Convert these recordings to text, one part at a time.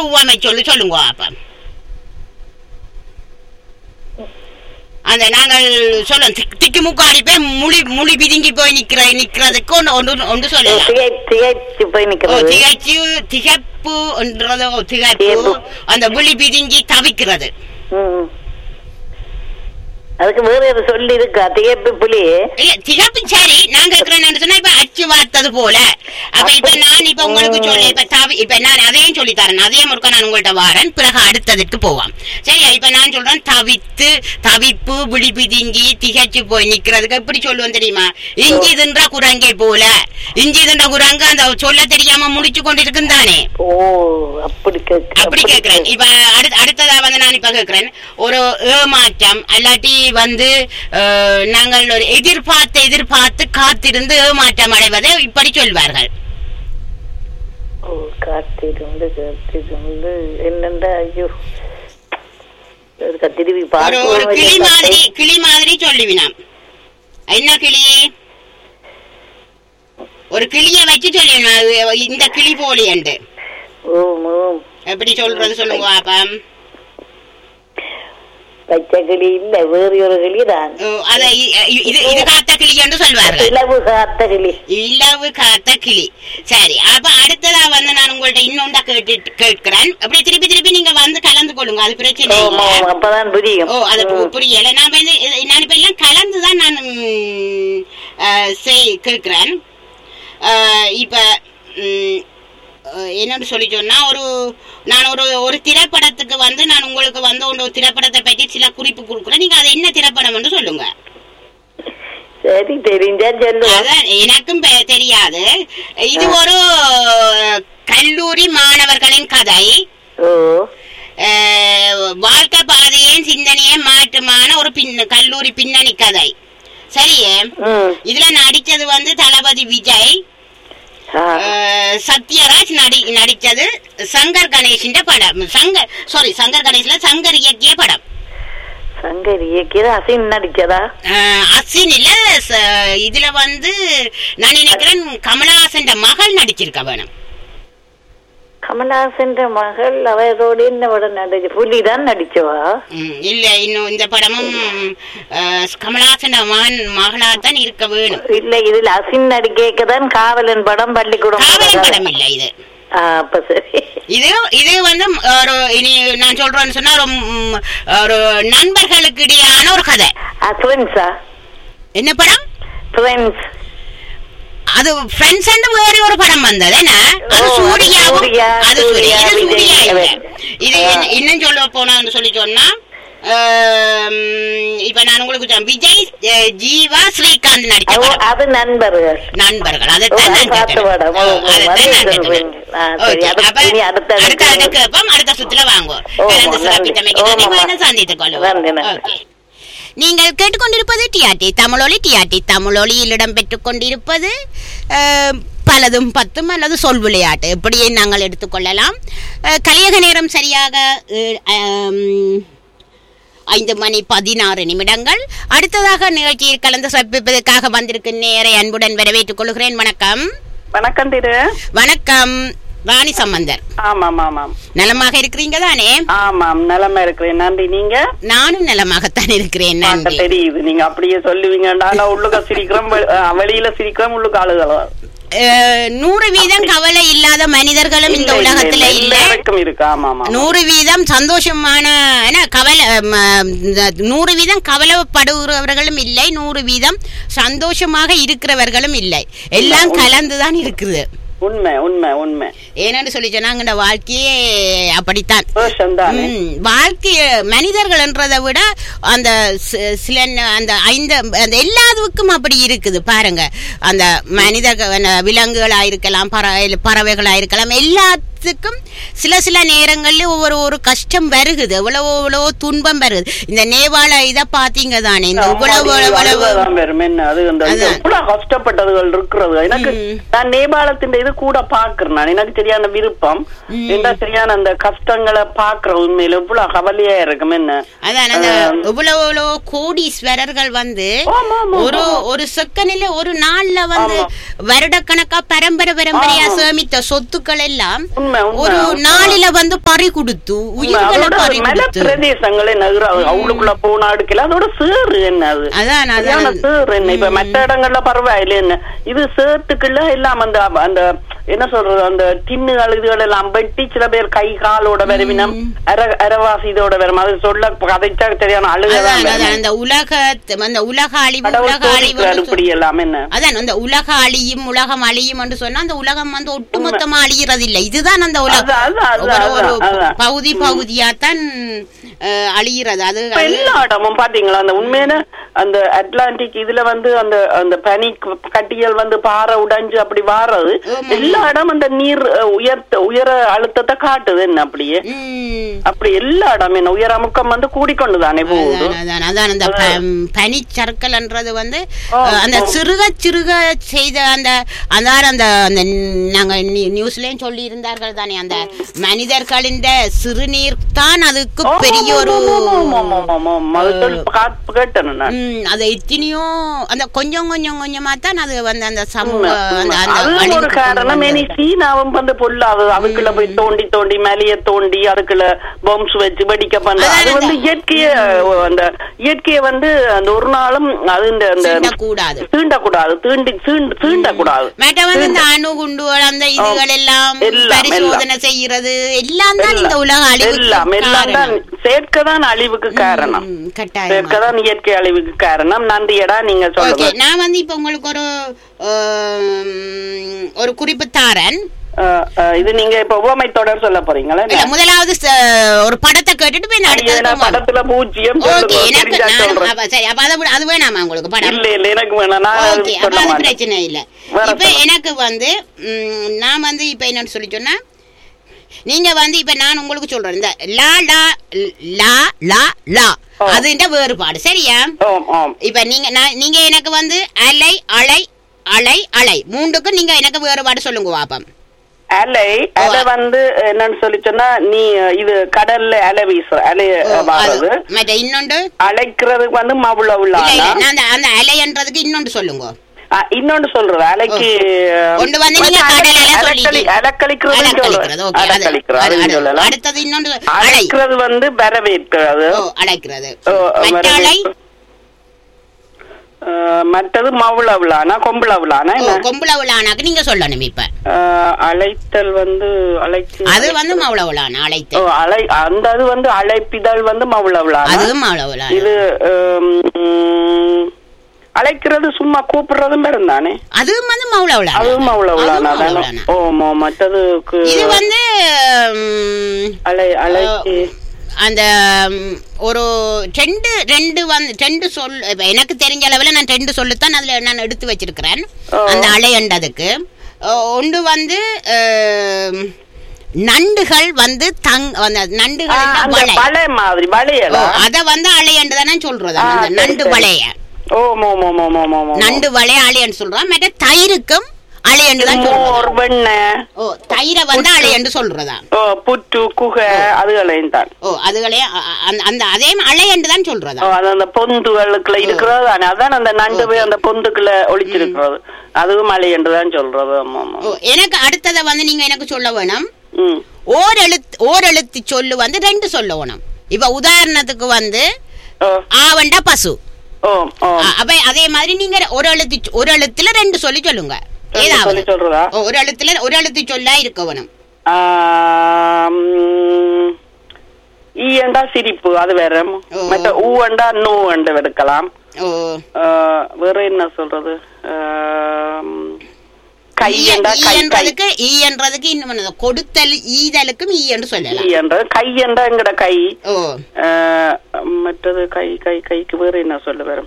உவமை சொல்லி சொல்லுங்க அப்ப அந்த நாங்கள் சொல்ல திக்கு முக்காடி போய் முழி முழி பிதுங்கி போய் நிக்கிற நிக்கிறதுக்கு ஒன்று ஒன்று ஒன்று சொல்லலாம் திகை திகைச்சு போய் ஓ நிக்கிறது திகைச்சு திகைப்பு என்றதோ திகைப்பு திகைப்பு. அந்த விழி பிதுங்கி தவிக்கிறது ம். அதுக்கு வேற ஒரு சொல்லி இருக்கா திகைப்பு புலி இல்ல திகப்பு சரி நான் கேக்குறேன்னு சொன்னா இப்ப அச்சு வார்த்தது போல அப்ப இப்ப நான் இப்ப உங்களுக்கு சொல்ல இப்ப தவி இப்ப நான் அதையும் சொல்லி தரேன் அதே முறுக்க நான் உங்கள்ட்ட வாரேன் பிறகு அடுத்ததுக்கு போவாம் சரியா இப்ப நான் சொல்றேன் தவித்து தவிப்பு விழி பிதுங்கி திகைச்சு போய் நிக்கிறதுக்கு எப்படி சொல்லுவோம் தெரியுமா இஞ்சி தின்ற குரங்கை போல இஞ்சி தின்ற குரங்கு அந்த சொல்ல தெரியாம முடிச்சு கொண்டிருக்கும் தானே ஓ அப்படி கேக்கு அப்படி கேக்குறேன் இப்ப அடுத்த அடுத்ததா வந்து நான் இப்ப கேக்குறேன் ஒரு ஏமாற்றம் அல்லாட்டி வந்து அஹ், நாங்கள் ஒரு எதிர்பார்த்து எதிர்பார்த்து காத்திருந்து ஏமாற்றம் அடைவதை இப்படி சொல்வார்கள் ஓ காத்திருந்து காத்திருந்து என்னண்டா ஐயோ ஒரு திருப்பி ஒரு ஒரு கிளி மாதிரி கிளி மாதிரி சொல்லுவினாம் என்ன கிளி ஒரு கிளிய வச்சு சொல்லிவினாம் இந்த கிளி போலி என்று ஓம் ஓம் எப்படி சொல்றது சொல்லுங்க பாப்பம் பச்சை கிளி இல்ல வேறு ஒரு கிளி தான் அத இ- இ- இது இது காத்த கிளி என்று சொல்வார்கள் இலவு காத்த கிளி இலவு காத்த கிளி சரி அப்ப அடுத்ததா வந்து நான் உங்கள்ட்ட இன்னொண்டா கேட்டு கேட்கிறேன் அப்படியே திருப்பி திருப்பி நீங்க வந்து கலந்து கொள்ளுங்க அது பிரச்சனை ஓம் இல்லை ஓம் அப்பதான் புரியும் ஓ அது பு- ம். புரியல நான் வந்து இது- நான் இப்ப எல்லாம் கலந்துதான் நான் ம், அஹ், செய் கேட்கிறேன் அஹ், இப்ப ம், அஹ், என்னன்னு சொல்லி சொன்னா ஒரு நான் ஒரு ஒரு திரைப்படத்துக்கு வந்து நான் உங்களுக்கு வந்து ஒரு திரைப்படத்தை பற்றி சில குறிப்பு கொடுக்குறேன் நீங்க அது என்ன திரைப்படம் என்று சொல்லுங்க சரி தெரிஞ்சா சொல்லுவோம் அதான் எனக்கும் பெ- தெரியாது இது ஒரு கல்லூரி மாணவர்களின் கதை ஓ அஹ், வாழ்க்கை பாதையின் சிந்தனையை மாற்றுமான ஒரு பின் கல்லூரி பின்னணி கதை சரியே ம் இதுல நடிச்சது வந்து தளபதி விஜய் ஆ. அஹ், சத்யராஜ் நடி நடிச்சது சங்கர் கணேஷின் படம் சங்கர் சாரி சங்கர் கணேஷ்ல சங்கர் இயக்கிய படம் சங்கர் இயக்கியது அசின் நடிச்சதா அஹ், அசினில ச- இதுல வந்து நான் நினைக்கிறேன் கமலஹாசன் மகள் நடிச்சிருக்க வேணும் கமலஹாசன் மகள் அவரோட என்ன படம் நடிச்சு புலி தான் நடிச்சவா ம், இல்ல இன்னும் இந்த படமும் அஹ், கமலஹாசன் மகன் மகளா தான் இருக்க வேணும் இல்ல இதுல அசின் நடிக்க தான் காவலன் படம் பள்ளிக்கூடம் காவலன் படம் இல்ல இது ஆ, அப்ப சரி இது இது வந்து ஒரு இனி நான் சொல்றேன்னு சொன்னா ஒரு ம், ஒரு நண்பர்களுக்கு இடையான ஒரு கதை ஃப்ரெண்ட்ஸா என்ன படம் ஃப்ரெண்ட்ஸ் அது ஃப்ரெண்ட்ஸ் வேற ஒரு படம் வந்தது என்ன அது ஓ, அது சூர்யாவும் சூர்யா, அது சூர்யா இது சூர்யா, சூர்யா விஜய் இல்ல அவர். இது ஆ. என்ன- இன்னும் சொல்ல போனான்னு சொல்லி சொன்னா ஆம், இப்ப நான் உங்களுக்கு சொல்றேன். விஜய் அஹ், ஜீவா ஸ்ரீகாந்த் நடிச்ச அவ- படம் அது நண்பர்கள் நண்பர்கள் ஓ, அதைத்தான் அது நான் பார்த்த கேட்டேன். படம். ஓ, ஓ, ஓ, அதைத்தான் அதே நான் கேட்டேன். சொல்றீங்க. ஆ, சரி. ஓகே, அது அப்ப இனி அடுத்த அடுத்த அடுத்த அடுத்த கேட்போம் அடுத்த சுத்துல வாங்குவோம் ஓ, கலந்து நன்றி. சிறப்பித்தமைக்கு ஓ, நன்றி மாமா. மீண்டும் சந்தித்துக் கொள்வோம் நன்றி, நன்றி. ஓகே. நீங்கள் கேட்டுக்கொண்டிருப்பது டிஆர்டி தமிழொலி டிஆர்டி தமிழொலியில் இடம்பெற்றுக் கொண்டிருப்பது அஹ், பலதும் பத்தும் அல்லது சொல் விளையாட்டு இப்படியே நாங்கள் எடுத்துக்கொள்ளலாம் அஹ், கலியக நேரம் சரியாக அஹ், ஆம், ஐந்து மணி பதினாறு நிமிடங்கள் அடுத்ததாக நிகழ்ச்சியில் கலந்து சிறப்பிப்பதற்காக வந்திருக்கும் நேரை அன்புடன் வரவேற்றுக் கொள்கிறேன் வணக்கம் வணக்கம் திரு வணக்கம் ராணி சம்பந்தர் ஆமாம் ஆமாம் நலமாக இருக்கிறீங்க தானே ஆமாம் நிலைமை இருக்கிறேன் நன்றி நீங்க நானும் நலமாகத்தான் இருக்கிறேன் பார்க்க நன்றி தெரியுது நீங்க அப்படியே சொல்லுவீங்கடா நான் உள்ளுக்க சிரிக்கிறோம் வெ- ஆ, வெளியில சிரிக்கிறோம் உள்ளுக்கு ஆளுகளும் அஹ், நூறு வீதம் கவலை இல்லாத மனிதர்களும் இந்த இல்ல, இல்ல, உலகத்துல இல்ல, இல்ல எல்லாருக்கும் இருக்கு ஆமா ஆமா நூறு வீதம் சந்தோஷமான என்ன, கவலை ம, இந்த நூறு வீதம் கவலைப்படுகிறவர்களும் இல்லை நூறு வீதம் சந்தோஷமாக இருக்கிறவர்களும் இல்லை எல்லாம் கலந்துதான் இருக்குது உண்மை உண்மை உண்மை ஏன்னு சொல்லி சொன்னாங்க இந்த வாழ்க்கையே அப்படித்தான் சந்தோஷம் தானே ம், வாழ்க்கைய மனிதர்கள்ன்றதை விட அந்த சி- சில ந- அந்த ஐந்து அந்த எல்லாத்துக்கும் அப்படி இருக்குது பாருங்க அந்த மனித விலங்குகளா இருக்கலாம் பற- பறவைகளா இருக்கலாம் எல்லாத்துக்கும் சில சில நேரங்கள்ல ஒவ்வொரு ஒரு கஷ்டம் வருகுது எவ்வளவோ எவ்வளவோ துன்பம் வருது இந்த நேபாள இத பாத்தீங்க தானே இந்த இவ்வளவு இவ்வளவு அழுகதான் வரும் என்ன அது இந்த அதான். எவ்வளவு கஷ்டப்பட்டதுகள் இருக்கிறது எனக்கு ம். நான் நேபாளத்தின் இது கூட பாக்குறேன் நான் எனக்கு சரியான விருப்பம் ம். என்ன சரியான அந்த கஷ்டங்களை பாக்குற உண்மையில எவ்வளவு கவலையா இருக்கும் என்ன அதான் அந்த ஆம். இவ்வளவு இவ்வளவு கோடீஸ்வரர்கள் வந்து ஆமா, ஆமா, ஒரு ஆமா. ஒரு செகண்ட்ல ஒரு நாள்ல வந்து ஆமா. வருடக்கணக்கா பரம்பரை பரம்பரையா ஆமா. சேமித்த சொத்துக்கள் எல்லாம் உண்மை உண்மை ஒரு நாளில வந்து பறி கொடுத்து உயிர்களை அதோட பறி மல கொடுத்து பிரதேசங்களே நகர அவளுக்குள்ள போன அடுக்கல அதோட சேறு என்ன அது அதான் சரியான அதான் சேறு என்ன இப்ப மற்ற இடங்கள்ல பரவாயில்ல என்ன இது சேத்துக்குள்ள எல்லாம் அந்த அந்த என்ன சொல்றது அந்த டின்னுகள் இதுகள் எல்லாம் வெட்டி சில பேர் கை காலோட வருவினம் அர அரவாசி இதோட வரும் அது சொல்ல கதைச்சா சரியான அழுகதான் அதான் அதான் வரும். அந்த உலக அந்த உலக அழிவு கடவுள் உலக அழிவு சோதிக்கிறார் இப்படி எல்லாம் என்ன அதான் அந்த உலக அழியும் உலகம் அழியும் என்று சொன்னா அந்த உலகம் வந்து ஒட்டுமொத்தமா அழிகிறது இல்ல இதுதான் அந்த உலகம் அதான், அதான், அதான், ஒரு- ஒரு அதான், அதான். பகுதி பகுதியாத்தான் அஹ், அழிகிறது அது இப்ப எல்லா இடமும் பாத்தீங்களா அந்த உண்மையான அந்த அட்லாண்டிக் இதுல வந்து அந்த அந்த பனி க- கட்டிகள் வந்து பாறை உடைஞ்சு அப்படி வாரது ஆமா. எல்லா இடம் அந்த நீர் அஹ், உயர்த்த உயர அழுத்தத்தை காட்டுது என்ன அப்படியே ம். அப்படி எல்லா இடம் என்ன உயர அமுக்கம் வந்து கூடிக்கொண்டு தானே போகுது அதான், அதான், அதான் அந்த ப- பனிச்சறுக்கல்ன்றது வந்து ஆ, அஹ், அந்த ஆ. சிறுக சிறுக செய்த அந்த அதான் அந்த அந்த நாங்க நி- நியூஸ்லயும் சொல்லி இருந்தார்கள் தானே அந்த மனிதர்களின் சிறுநீர் தான் அதுக்கு பெரிய ஒரு கேட்டேன் நான் ம், அது எத்தனையோ அந்த கொஞ்சம் கொஞ்சம் கொஞ்சமா தான் அது வந்து அந்த சமூக அந்த அந்த அது ஒரு அழிவுக்கு காரணம் கொண்டு இனி வந்தது. சீனாவும் வந்து பொல்லாது அதுக்குள்ள போய் தோண்டி தோண்டி மேலைய தோண்டி அதுக்குள்ள பாம்ஸ் வச்சு வெடிக்க பண்ற அதான் அது வந்து அதான். இயற்கைய அந்த இயற்கைய வந்து அந்த ஒரு நாளும் அது இந்த அந்த சீண்டக்கூடாது. தீண்டக்கூடாது தீண்டி தீண்டு தீண்டக்கூடாது மற்ற வந்து இந்த அணு குண்டுகள் அந்த இதுகள் எல்லாம் எல்லாம், பரிசோதனை செய்யறது எல்லாம் தான் இந்த உலக அழிவுக்கு எல்லாம் எல்லாம் தான் காரணம். சேர்க்க தான் அழிவுக்கு காரணம் ம், கட்டாயமா சேர்க்க தான் இயற்கை அழிவுக்கு காரணம் நன்றியடா நீங்க ஓகே சொல்லுங்க நான் வந்து இப்ப உங்களுக்கு ஒரு ஆம், ஒரு குறிப்பு தாரன் அஹ், அஹ், இது நீங்க இப்ப உவமை தொடர் சொல்ல போறீங்களா இல்ல முதலாவது ச- ஒரு படத்தை கேட்டுட்டு போய் ஐயோ, நான் அடுத்தது படத்துல பூஜ்ஜியம் ஓகே சொல்லுங்க, எனக்கு தெரிஞ்சா நானும் சொல்றேன். அப்ப சரி அப்ப அதை விட- அது வேணாமா உங்களுக்கு படம் இல்ல இல்ல எனக்கு வேணாம் நான் அது ஓகே அப்ப சொல்ல அது மாட்டேன் பிரச்சனை இல்ல வேற இப்ப சொல்லுங்க. எனக்கு வந்து ம், நான் வந்து இப்ப என்னன்னு சொல்லி சொன்னா நீங்க வந்து இப்ப நான் உங்களுக்கு சொல்றேன் இந்த லா லா லா லா லா ஓ. அதுன்ற வேறுபாடு சரியா ஆம் ஆம் இப்ப நீங்க நான் நீங்க எனக்கு வந்து அலை அலை அலை அலை மூன்றுக்கும் நீங்க எனக்கு வேறுபாடு சொல்லுங்க பாப்பம் அலை அலை வந்து என்னன்னு சொல்லி சொன்னா நீ இது கடல்ல அலை வீசுற அலை ஓ, அது- வர்றது மற்ற இன்னொன்று அழைக்கிறதுக்கு வந்து மவுள இல்ல இல்ல உள்ளானா நான் அந்த- அந்த அலைன்றதுக்கு இன்னொன்று சொல்லுங்க இன்னொன்னு சொல்றது அலைக்கு ஒன்று வந்து நீங்க கடல் அலை சொல்லிட்டீங்க. அலக்களிக்கிறது அலைக்கழிக்கிறது, okay. அது- அலக்களிக்கிறது அது- அது- சொல்லலாம் அடுத்தது இன்னொன்று அலை அழைக்கிறது வந்து வரவேற்கிறது ஓ அழைக்கிறது ஓ, மற்ற அலை வரவேற்பு. அஹ், மற்றது மவுளவுளானா கொம்புளவுளானா ஓ, என்ன கொம்புல உள்ளானாக்கு நீங்க சொல்லணும் இப்ப அஹ், அழைத்தல் வந்து அழைத்து அது வந்து மவுள உள்ளான ஓ, அழைத்து அழை அந்த அது வந்து அழைப்பிதழ் வந்து மவுளவுளானா அதுவும் மவுள உள்ளான இது ஹம், அழைக்கிறது சும்மா கூப்பிடுறதும் இருந்தானே அதுவும் வந்து மவுள உள்ளான அதுவும் அவ்வளவுளானா அதுவும் மவுள உள்ளான. ஓ மற்றதுக்கு இது வந்து ம், அலை அழைச்சி அந்த ம், ஒரு ரெண்டு ரெண்டு வந்து ரெண்டு சொல் இப்ப எனக்கு தெரிஞ்ச அளவுல நான் ரெண்டு சொல்லுத்தான் அதுல நான் எடுத்து வச்சிருக்கிறேன் ஓ. அந்த அலையண்டதுக்கு ஒன்று வந்து அஹ், நண்டுகள் வந்து தங் அந்த நண்டுகள் ஆ, அந்த வலை வலை மாதிரி வளையல ஓ, அத வந்து அலையண்டு தானே சொல்றது ஆ, அந்த சரி, நண்டு சரி. வளைய ஓ மோ மோ மோ மோ மோ மோ நண்டு வளைய அலையன்னு சொல்றோம் மற்ற தயிருக்கும் அலையண்டு தான் மோர் சொல்றோம் வெண்ணெய் ஓ தயிரை வந்து அலையண்டு சொல்றதா ஓ புட்டு குகை அதுகளையும் தான் ஓ அதுகளே அ- அ- அந்த அந்த அதே அலையண்டு தான் சொல்றதா ஓ, அது அந்த பொந்துகளுக்குள்ள இருக்கிறது தானே அதான் அந்த நண்டு போய் அந்த பொந்துக்குள்ள ஒளிச்சிருக்கிறது அதுவும் மலை என்றுதான் சொல்றது ஆமா ஆமா ஓ எனக்கு அடுத்ததை வந்து நீங்க எனக்கு சொல்ல வேணும் ம் ஓர் எழுத்து ஓர் எழுத்து சொல்லு வந்து ரெண்டு சொல்ல வேணும் இப்ப உதாரணத்துக்கு வந்து ஓ ஆவண்டா பசு ஓ ஓ அ- அப்ப அதே மாதிரி நீங்க ஒரு எழுத்து ஒரு எழுத்துல ரெண்டு சொல்லி சொல்லுங்க ரெண்டு ஏதாவது சொல்லி சொல்றதா ஓ, ஒரு எழுத்துல ஒரு எழுத்து சொல்லா இருக்க வேணும் ஆம், ஈ என்றா சிரிப்பு அது வேற ஓ. மற்ற ஊ என்றா நோ என்று எடுக்கலாம் ஓ ஆ, வேற என்ன சொல்றது ஆம், கை ஈ- என்றா ஈ கை கை என்றதுக்கு ஈ என்றதுக்கு இன்னும் ஒண்ணு. கொடுத்தல் ஈதலுக்கும் ஈ என்று ஈ சொல்லலாம் என்றது கை என்றா எங்கட கை ஓ ஆ, மற்றது கை கை கைக்கு வேற என்ன சொல்ல வேற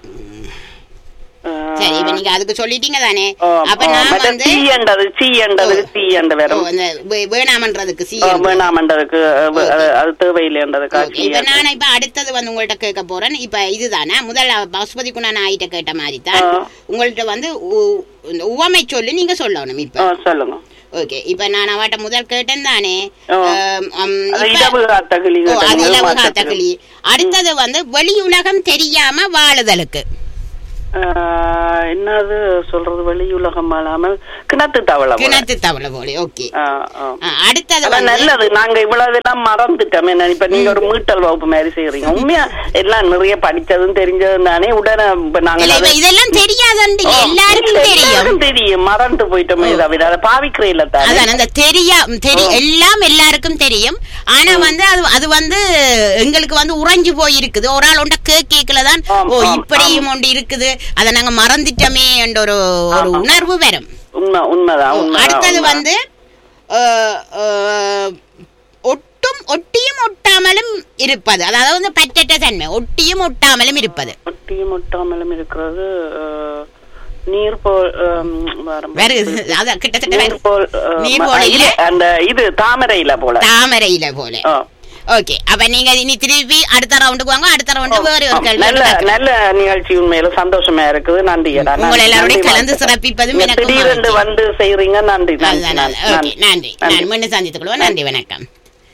ஆ, சரி இப்ப நீங்க அதுக்கு சொல்லிட்டீங்க தானே ஆ, அப்ப ஆ, நான் மற்ற வந்து சீ என்றது சீ என்றது ஓ. சீ என்ற வேற ஓ, இந்த வே- வேணாமன்றதுக்கு சி ஆ, வேணாமன்றதுக்கு அது- அது- அது தேவையில்லைன்றதுக்கா ஓகே, சீ இப்ப என்றது. நான் இப்ப அடுத்தது வந்து உங்கள்ட்ட கேட்க போறேன் இப்ப இதுதானே முதல்ல பசுபதி குணான ஆயிட்ட கேட்ட மாதிரி தான் ஆ. உங்கள்ட்ட வந்து உ- இந்த உவமை சொல்லி நீங்க சொல்லணும் இப்ப ஆ, சொல்லுங்க ஓகே இப்ப நான் அவட்ட முதல் கேட்டேன் தானே ஆ. ஆம், ஆம், அது இப்ப- இடவு காத்தகிளி ஓ, அது கேட்டீங்க, இலவ மாற்றத்துக்கு. காத்தகளி அடுத்தது வந்து வெளி உலகம் தெரியாம வாழுதலுக்கு ஆஹ், என்னது சொல்றது வெளியுலகம் அல்லாமல் கிணத்து தவளை போல. கிணத்து தவளை போல ஓகே ஆ, ஆ. அடுத்தது அதான் வந்து நல்லது நாங்க இவ்வளவு எல்லாம் மறந்துட்டோம் என்ன இப்ப நீங்க ஒரு மீட்டல் வகுப்பு மாதிரி செய்யறீங்க உண்மையா எல்லாம் நிறைய படிச்சதும் தெரிஞ்சதும் தானே உடனே இப்ப நாங்க இல்ல, அதை- இப்ப இதெல்லாம் தெரியாதுன்னு ஓ, எல்லாருக்கும் இல்ல, தெரியும் எல்லாருக்கும் தெரியும் மறந்து போயிட்டோமே தவிர அதை பாவிக்கிற இல்ல தானே அதான் அந்த தெரியா தெரி எல்லாம் எல்லாருக்கும் தெரியும் ஆனா வந்து அது அது வந்து எங்களுக்கு வந்து உறைஞ்சு போயிருக்குது ஒரு ஆள் ஒண்ட கேக்கல தான் ஆம், ஓ ஆம், இப்படியும் ஒன்று இருக்குது அதை நாங்க மறந்துட்டோமே என்ற ஒரு ஒரு ஆமா. உணர்வு வரும் உண்மை உண்மைதான் உண்மைதான், அடுத்தது உண்மை. வந்து அஹ், அஹ், ஒட்டும் ஒட்டியும் ஒட்டாமலும் இருப்பது அதாவது வந்து பற்றற்ற தன்மை ஒட்டியும் ஒட்டாமலும் இருப்பது ஒட்டியும் ஒட்டாமலும் இருக்கிறது ஆஹ், நீர் போல் ஆம், வரம். வேற அத கிட்டத்தட்ட நீர் வேற- போல் ஆஹ், நீர் ம- போல இல்ல இல்ல, அந்த இது தாமரையில போல தாமரையில போல ஆ. ஓகே அப்ப நீங்க இனி திருப்பி அடுத்த ரவுண்டுக்கு வாங்க அடுத்த ரவுண்டு வேற ஒரு ஆம், கேள்வி நல்ல கேட்கலாம். நல்ல நிகழ்ச்சி உண்மையில சந்தோஷமா இருக்குது நன்றி அடா. உங்களை நன்றி, எல்லாரோடையும் நன்றி, கலந்து வணக்கம். சிறப்பிப்பதும் நீங்க எனக்கு திடீரென்று மகிழ்ச்சி. வந்து செய்யறீங்க நன்றி நன்றி அதுதான் அது. நன்றி ஓகே நன்றி நான் மீண்டும் சந்தித்துக் கொள்வோம் நன்றி வணக்கம்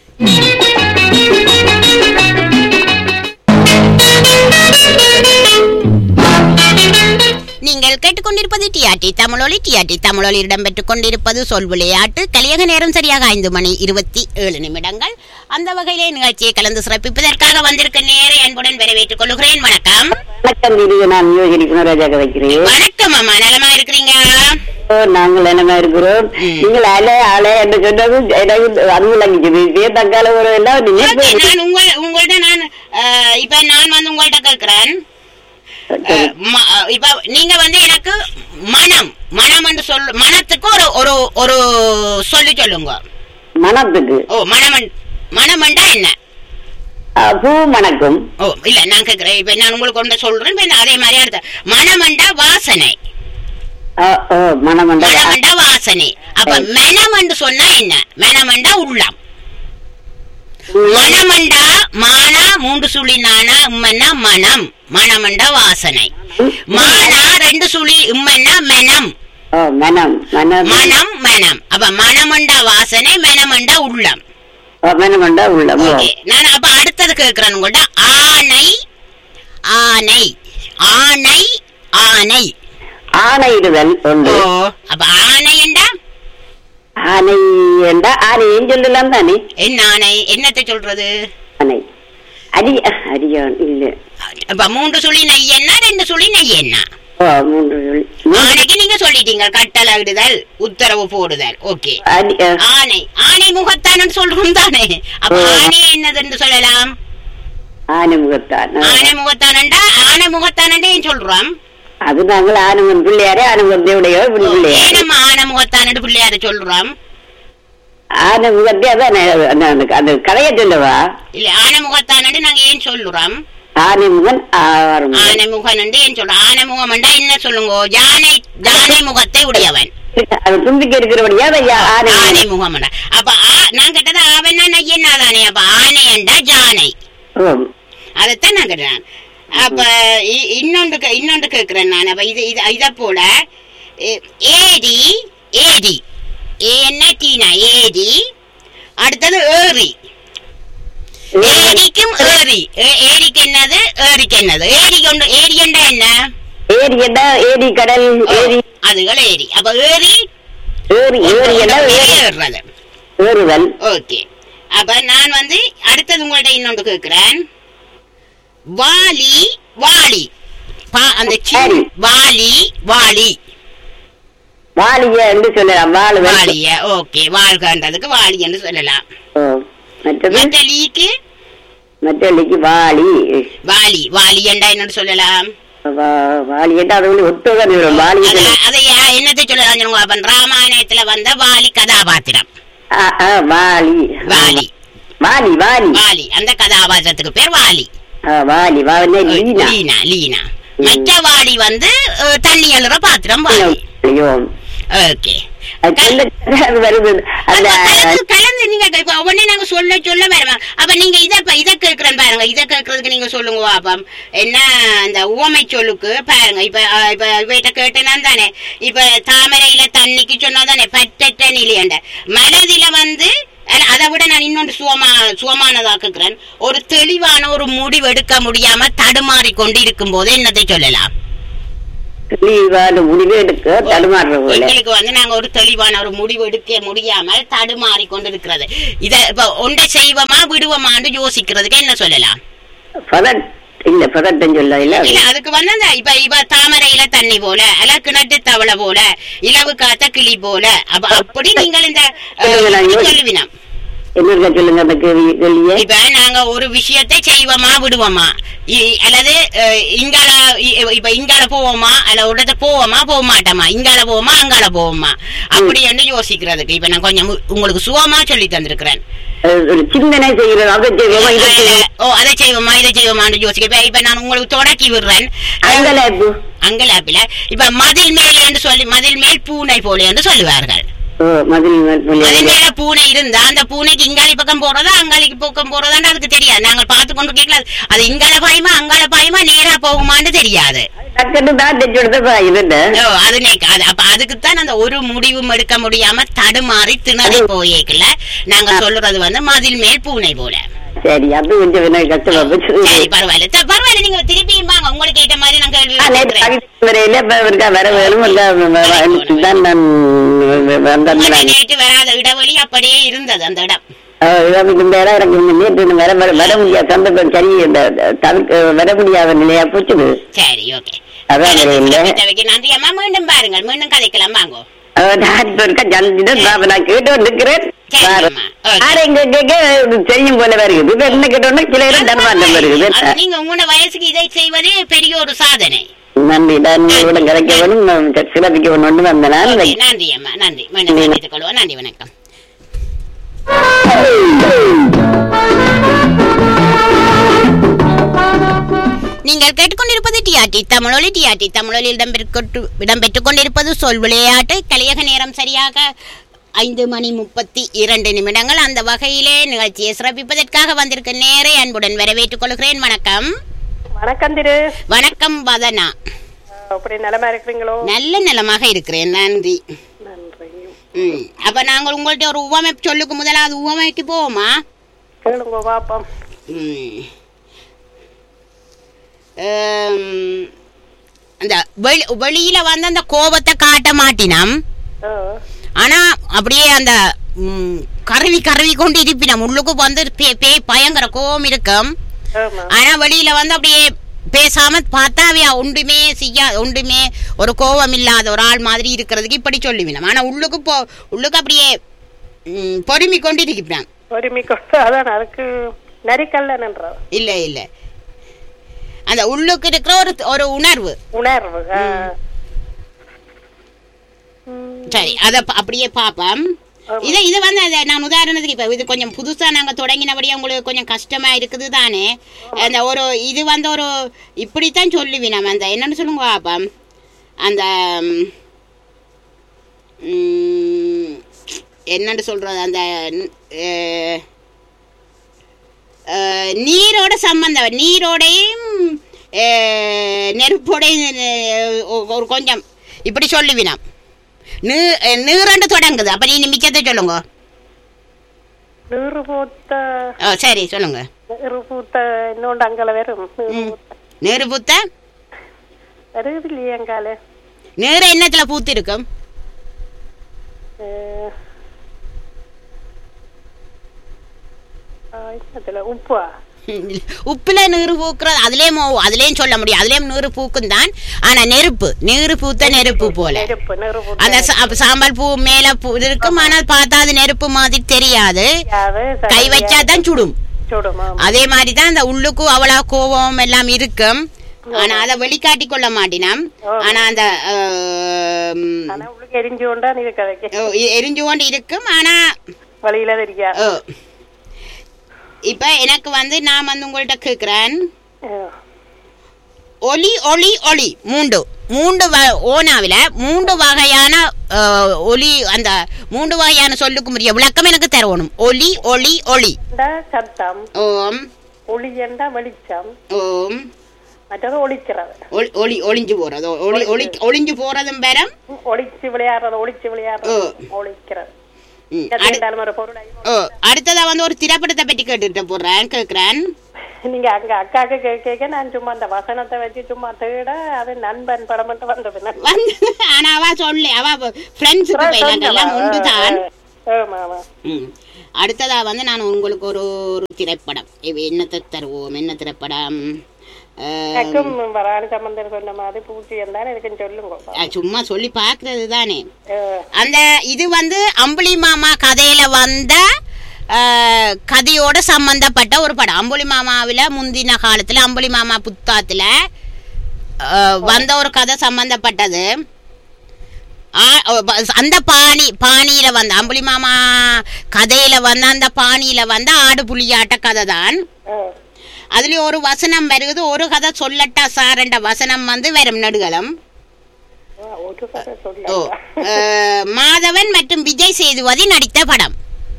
நீங்கள் கேட்டுக்கொண்டிருப்பது டிஆர்டி தமிழொலி டிஆர்டி தமிழொலி இடம்பெற்றுக் கொண்டிருப்பது சொல் விளையாட்டு கலியக நேரம் சரியாக ஐந்து மணி இருபத்தி ஏழு நிமிடங்கள் அந்த வகையிலே நிகழ்ச்சியை கலந்து சிறப்பிப்பதற்காக வந்திருக்க நேர அன்புடன் வரவேற்றுக் கொள்கிறேன் வணக்கம் வணக்கம் தீதி நான் யோகினி குணராஜாக வைக்கிறேன் வணக்கம் அம்மா நலமா இருக்கிறீங்க ஓ, நாங்கள் என்னமா இருக்கிறோம் ம். நீங்கள் அலை அலை என்று சொன்னது எனக்கு அனுமலங்கிச்சது இதே தக்கால ஒரு எல்லாம் ஓகே, நினைப்பு நான் உங்கள் உங்கள்ட்ட நான் அஹ், இப்ப நான் வந்து உங்கள்ட்ட கேட்கிறேன் அஹ், ம- அஹ், இப்ப நீங்க வந்து எனக்கு மனம் மனம் என்று சொல் மனத்துக்கு ஒரு ஒரு ஒரு சொல்லி சொல்லுங்க மனத்துக்கு ஓ மனம் மனமண்டா என்ன ஆ, பூ மணக்கும் ஓ இல்ல நான் கேக்குறேன் இப்ப நான் உங்களுக்கு ஒன்று சொல்றேன் இப்ப நான் அதே மாதிரி அடுத்த மனமண்டா வாசனை ஆ, ஓ மணமண்ட மனமண்டா வாசனை அப்ப மனம் என்று சொன்னா என்ன மனமண்டா உள்ளம் மனமண்டா மானா மூன்று சுழி நானா உம்மன்னா மனம் மனமண்டா வாசனை மானா ரெண்டு சுழி உம்மன்னா மனம் ஓ மனம் மனம் மனம் மனம் அப்ப மனமண்டா வாசனை மனமண்டா உள்ளம் ஓ, மனமண்டா உள்ளம் ஓ. ஓகே நான் அப்ப அடுத்தது கேட்கிறேன் உங்கள்ட்ட ஆனை ஆனை ஆனை ஆனை ஆணையிடுதல் ஒன்று ஓ அப்ப ஆனை என்றா ஆனை என்றா ஆனையும் சொல்லலாம் தானே என்ன ஆனை என்னத்தை சொல்றது ஆனை அடி அடியான் இல்ல அப்ப மூன்று சுழி நெய் என்ன ரெண்டு சுழி நெய் என்ன ஓ மூன்று சொல். மூன்று ஆனைக்கு நீங்க சொல்லிட்டீங்க கட்டளையிடுதல் உத்தரவு போடுதல் ஓகே அடி ஆ, ஆனை ஆனை முகத்தானு சொல்றோம் தானே அப்ப ஓ. ஆனை என்னதுன்னு சொல்லலாம் ஆனை முகத்தான் ஆ. ஆனை முகத்தானண்டா ஆனை முகத்தானண்டே சொல்றோம் அது நாங்கள் ஆனவன் பிள்ளையாரே ஆனவன் தேவடையோ பிள்ளையாரே ஏன் நம்ம ஆனை முகத்தானு பிள்ளையார சொல்றோம் ஆனை முகத்தே அதான் அந்த- அந்த- அந்த கதையை சொல்லவா இல்ல ஆனை முகத்தானு நாங்க ஏன் சொல்லுறோம் ஆனை முகன் ஆறுமுகன் ஆனை முகன் ஏன் சொல்றோம் ஆனை முகம்ண்டா என்ன சொல்லுங்க யானை யானை முகத்தை உடையவன் அது தும்பிக்கை இருக்கிறபடியா அதை யா- ஆனை ஆனை முகன். முகம்டா அப்ப ஆ- நான் கேட்டது அவன் என்ன தானே அப்ப ஆனை என்றா ஜானை ஓம். அதைத்தான் நான் கேட்டேன் அப்ப இ- இன்னொன்று கே- இன்னொன்று கேட்கிறேன் நான் அப்ப இது இது இதை போல எ- ஏடி ஏடி என்ன டீனா ஏடி அடுத்தது ஏரி ஏரிக்கும் ஏரி ஏ- ஏரிக்கு என்னது ஏரிக்கு என்னது ஏரி கொண்டு ஏரி என்றா என்ன ஏரி என்ன ஏரி கடல் ஏரி அதுகள் ஏரி அப்ப ஏரி ஏரி ஏரி என்ன ஏரி ஏறுறது ஏறுதல் ஓகே அப்ப நான் வந்து அடுத்தது உங்கள்ட்ட இன்னொன்று கேட்கிறேன் வாலி வாலி பா- அந்த சின்ன- வாலி. வாலி வாலி வாலிய என்று சொல்லலாம் வாழு வாலிய ஓகே வாழ்கன்றதுக்கு வாலி என்று சொல்லலாம் மற்றது மற்ற லீக்கு மற்றள்ளிக்கு வாலி வாலி வாலி என்றா என்னன்னு சொல்லலாம் வா- வாலி என்று அது வந்து ஒத்துதான் வரும் வாலி அத- அதை யா- என்னத்தை சொல்லலாம் சொல்லுங்க அப்ப ராமாயணத்துல வந்த வாலி கதாபாத்திரம் ஆ, ஆ, வாலி வாலி வாலி வாலி வாலி அந்த கதாபாத்திரத்துக்கு பேர் வாலி ஆ, வாலி வாலி லீனா லீனா லீனா மற்ற வாலி வந்து அஹ், தண்ணி எழுற பாத்திரம் வாலி ஐயோ ஓகே அது சொல்ல அது வருது அந்த அப்ப கலந்து கலந்து நீங்க இப்ப உடனே நாங்க சொல்ல சொல்ல வருவோம் அப்ப நீங்க இத இப்ப இத கேக்குறேன் பாருங்க இத கேக்குறதுக்கு நீங்க சொல்லுங்க பாப்பம் என்ன அந்த உவமை சொல்லுக்கு பாருங்க இப்ப அஹ், இப்ப இவட்ட கேட்டேனா தானே இப்ப தாமரையில தண்ணிக்கு சொன்னா தானே பற்றற்ற நிலையண்ட மனதில வந்து அ- அதை விட நான் இன்னொன்று சுவமா சுவமானதாக்குகிறேன் ஒரு தெளிவான ஒரு முடிவு எடுக்க முடியாம தடுமாறி கொண்டு இருக்கும் போது என்னத்தை சொல்லலாம் தெளிவான முடிவு எடுக்க தடுமாறுற போல எங்களுக்கு வந்து நாங்க ஒரு தெளிவான ஒரு முடிவு எடுக்க முடியாமல் தடுமாறி கொண்டிருக்கிறது இத இப்ப ஒன்றை செய்வோமா விடுவோமான்னு யோசிக்கிறதுக்கு என்ன சொல்லலாம் பதட் இல்ல பதட்டம் சொல்ல இல்ல இல்ல அதுக்கு வந்து அந்த இப்ப இப்ப தாமரையில தண்ணி போல அல்ல கிணட்டு தவளை போல இலவு காத்த கிளி போல அப்ப அப்படி நீங்கள் இந்த சொல்லுங்க, நான் யோசி- சொல்லுவினம் என்ன சொல்லுங்க அந்த கேள்வி கேள்வியே இப்ப நாங்க ஒரு விஷயத்தை செய்வோமா விடுவோமா இ- அல்லது அஹ், இங்கால இ- இப்ப இங்கால போவோமா அல்ல உடத்த போவோமா போக மாட்டோமா இங்கால போவோமா அங்கால போவோமா அப்படி என்று யோசிக்கிறதுக்கு இப்ப நான் கொஞ்சம் உ- உங்களுக்கு சுகமா சொல்லி தந்திருக்கிறேன் அஹ் ஒரு சிந்தனை செய்கிறது அதை செய்வோமா இதை செய்வோமா ஓ அதை செய்வோமா இதை செய்வோமான்னு யோசிக்க இப்ப- இப்ப நான் உங்களுக்கு தொடக்கி விடுறேன் அங்கலாப்பு அங்கலாப்பில இப்ப மதில் மேல் என்று சொல்லி மதில் மேல் பூனை போல என்று சொல்லுவார்கள் ஓ மதில் மேல் மதில் புள்ளி மேல பூனை இருந்தா அந்த பூனைக்கு இங்காலி பக்கம் போறதா அங்காளிக்கு பக்கம் போறதான்னு அதுக்கு தெரியாது நாங்க பார்த்து கொண்டு கேட்கல அது இங்கால பாயுமா அங்கால பாயுமா நேரா போகுமான்னு தெரியாது டக்குன்னு தான் தெச்சு எடுத்த இதுன்னு ஓ, அது நேக்கு அது அப்ப அதுக்குத்தான் அந்த ஒரு முடிவும் எடுக்க முடியாம தடுமாறி திணறி போயேக்கல நாங்க சொல்றது வந்து மதில் மேல் பூனை போல சரி அது கொஞ்சம் என்ன கஷ்டமா போச்சு சரி பரவாயில்ல சரி, பரவாயில்ல நீங்க திருப்பியும் வாங்க உங்களுக்கு ஏற்ற மாதிரி நான் கேள்வி ஆ, நேத்து கேட்கிறேன். பக்கத்து வரையில இப்ப இருக்கா வர வேணும் இல்ல, வ- வ- தான் நான் வந்தேன் உங்கள்ட்ட நேற்று வராத இடைவெளி அப்படியே இருந்தது அந்த இடம் இந்த இடம் எனக்கு நேற்று வர வர வர முடியாத சந்தர்ப்பம் சரி இந்த தவிர்க்க வர முடியாத நிலையா போச்சுது சரி ஓகே அதான் இல்ல நன்றி அம்மா மீண்டும் பாருங்கள் மீண்டும் கதைக்கலாம் வாங்கோ நான் இப்ப இருக்க ஜல்திதான் நான் நான் கேட்டு வந்துக்கிறேன் சரிம்மா. ஓகே. ஆறு எங்க கேட்க செய்யும் போல வருகுது இப்ப என்ன கேட்டோம்னா கிலோ தன்மாண்டம் வருகுது அது நீங்க உங்களோட வயசுக்கு இதை செய்வதே பெரிய ஒரு சாதனை நன்றி நான் உங்களோட கிடைக்க வேணும் சிறப்பிக்க வேணும் வந்த நான் ஓகே, நன்றி அம்மா நன்றி மீண்டும் சந்தித்துக் கொள்வோம் நன்றி வணக்கம் நீங்கள் கேட்டுக்கொண்டிருப்பது டிஆர்டி தமிழொலி டிஆர்டி தமிழொலி இடம்பெற்று இடம்பெற்றுக் கொண்டிருப்பது சொல் விளையாட்டு கலியக நேரம் சரியாக ஐந்து மணி முப்பத்தி இரண்டு நிமிடங்கள் அந்த வகையிலே நிகழ்ச்சியை சிறப்பிப்பதற்காக வந்திருக்க நேரே அன்புடன் வரவேற்றுக் கொள்கிறேன் வணக்கம் வணக்கம் திரு வணக்கம் வதனா அப்படி நிலமா இருக்கிறீங்களோ நல்ல நலமாக இருக்கிறேன் நன்றி நன்றி ம் அப்ப நாங்கள் உங்கள்ட்ட ஒரு உவமை சொல்லுக்கு முதலாவது உவமைக்கு போவோமா கேளுங்க பாப்போம் ம். ஆம், அந்த வெளி வெளியில வந்து அந்த கோபத்தை காட்ட மாட்டினம் ஆ, ஆனா அப்படியே அந்த ம், கருவி கருவி கொண்டு இருப்பினம் உள்ளுக்கு வந்து பே- பேய் பயங்கர கோபம் இருக்கும் ஆமா ஆனா வெளியில வந்து அப்படியே பேசாம பார்த்தா அவையா ஒன்றுமே செய்யா ஒன்றுமே ஒரு கோபம் இல்லாத ஒரு ஆள் மாதிரி இருக்கிறதுக்கு இப்படி சொல்லுவினம் ஆனா உள்ளுக்கு போ உள்ளுக்கு அப்படியே ம், பொறுமி கொண்டு இருக்கிறான் பொறுமை கொண்டு அதான் அதுக்கு நரிக்கல்ல நின்ற இல்ல இல்ல அந்த உள்ளுக்கு இருக்கிற ஒரு ஒரு உணர்வு உணர்வு ஆ. ம், சரி அத ப- அப்படியே பாப்போம் ஆமா. இது இது வந்து அந்த நான் உதாரணத்துக்கு இப்ப இது கொஞ்சம் புதுசா நாங்க தொடங்கினபடியே உங்களுக்கு கொஞ்சம் கஷ்டமா இருக்குது தானே அந்த ஒரு இது வந்து ஒரு இப்படித்தான் சொல்லுவி நம்ம அந்த என்னன்னு சொல்லுங்க பாப்போம் அந்த ம், ம், என்னன்னு சொல்றது அந்த அஹ், அஹ், நீரோட சம்பந்தம் நீரோடையும் அஹ், நெருப்போடையும் அஹ், ஒ- ஒரு கொஞ்சம் இப்படி சொல்லுவினாம் நீ நீரண்டு தொடங்குது அப்ப நீ மிச்சத்தை சொல்லுங்க நீரு பூத்த ஓ சரி சொல்லுங்க நீரு பூத்த இன்னொன்று அங்கல வரும் நீரு பூத்த நீர் பூத்த வருது இல்லையே அங்கால நீர் என்னத்துல பூத்து இருக்கும் ஆ. ஆ, என்னத்துல உப்பா உப்புல நீர் பூக்குறது அதுலயும் ஓ- அதுலயும் சொல்ல முடியும் அதுலயும் நீர் பூக்கும் தான் ஆனா நெருப்பு நீர் பூத்த நெருப்பு போல நெருப்பு நெரு பூத்த அந்த சா- அப்ப சாம்பல் பூ மேல பூ இருக்கும் ஆனா பார்த்தா அது நெருப்பு மாதிரி தெரியாது நெருப்பியாவது கை வச்சா தான் சுடும் சுடும் ஆமா. அதே மாதிரி தான் அந்த உள்ளுக்கு அவ்வளவு கோபம் எல்லாம் இருக்கும் ஆனா அதை வெளிக்காட்டி கொள்ள மாட்டினாம் ஆனா அந்த ஆம், ஆனா உங்களுக்கு எரிஞ்சு கொண்டா நீ கதைக்கு ஓ, எ- எரிஞ்சு கொண்டு இருக்கும் ஆனா வழியில தெரியா ஓ, இப்ப எனக்கு வந்து நான் வந்து உங்கள்ட்ட கேக்குறேன் ஒலி ஒளி ஒளி மூண்டு மூன்று வ- ஓனாவில மூன்று வகையான அஹ், ஒலி அந்த மூன்று வகையான சொல்லுக்கு முடிய விளக்கம் எனக்கு தரணும் ஒலி ஒளி ஒளி சத்தம் ஓம் ஒளி என்றா வெளிச்சம் ஓம் மற்றது ஒளிக்கிறது ஒளி ஒளி ஒளிஞ்சு போறது ஒளி ஒளி ஒளிஞ்சு போறதும் பெறம் ஒளிச்சு விளையாடுறது ஒளிச்சு ஓ. விளையாடுறது ஒளிக்கிறது ம், எது அடு- இருந்தாலும் ஒரு பொருளை ஓ அடுத்ததா வந்து ஒரு திரைப்படத்தை பற்றி கேட்டுட்டு போடுறேன் கேக்குறேன் நீங்க அங்க அக்காக்கு கே- கேட்க நான் சும்மா அந்த வசனத்தை வச்சு சும்மா தேட அது நண்பன் படம் மட்டும் வந்தது வந்து ஆனா அவ சொல்லு அவ ஃப்ரெண்ட்ஸுக்கு போயிடலாம் உண்டு தான் ஆமா ஆமா ம். அடுத்ததா வந்து நான் உங்களுக்கு ஒரு ஒரு திரைப்படம் இவ என்னத்தை தருவோம் என்ன திரைப்படம் அஹ், எனக்கும் வராணி சம்பந்தர் சொன்ன மாதிரி பூச்சி இருந்தாலும் எனக்கு சொல்லுங்க அஹ், சும்மா சொல்லி பார்க்கறது தானே அஹ், அந்த இது வந்து அம்புலி மாமா கதையில வந்த அஹ், கதையோட சம்பந்தப்பட்ட ஒரு படம் அம்புலி மாமாவில் முந்தின காலத்துல அம்புலி மாமா புத்தாத்துல அஹ், வந்த ஒரு கதை சம்பந்தப்பட்டது ஆ- ஓ, ப- அந்த பாணி பாணியில வந்த அம்புலி மாமா கதையில வந்த அந்த பாணியில வந்த ஆடு புலியாட்ட கதை தான் அஹ், அதுல ஒரு வசனம் வருது ஒரு கதை சொல்லட்டா சார் என்ற வசனம் வந்து வரும் நடுகளம் ஒரு கதை ஓ சொல்ல அஹ், மாதவன் மற்றும் விஜய் சேதுபதி நடித்த படம்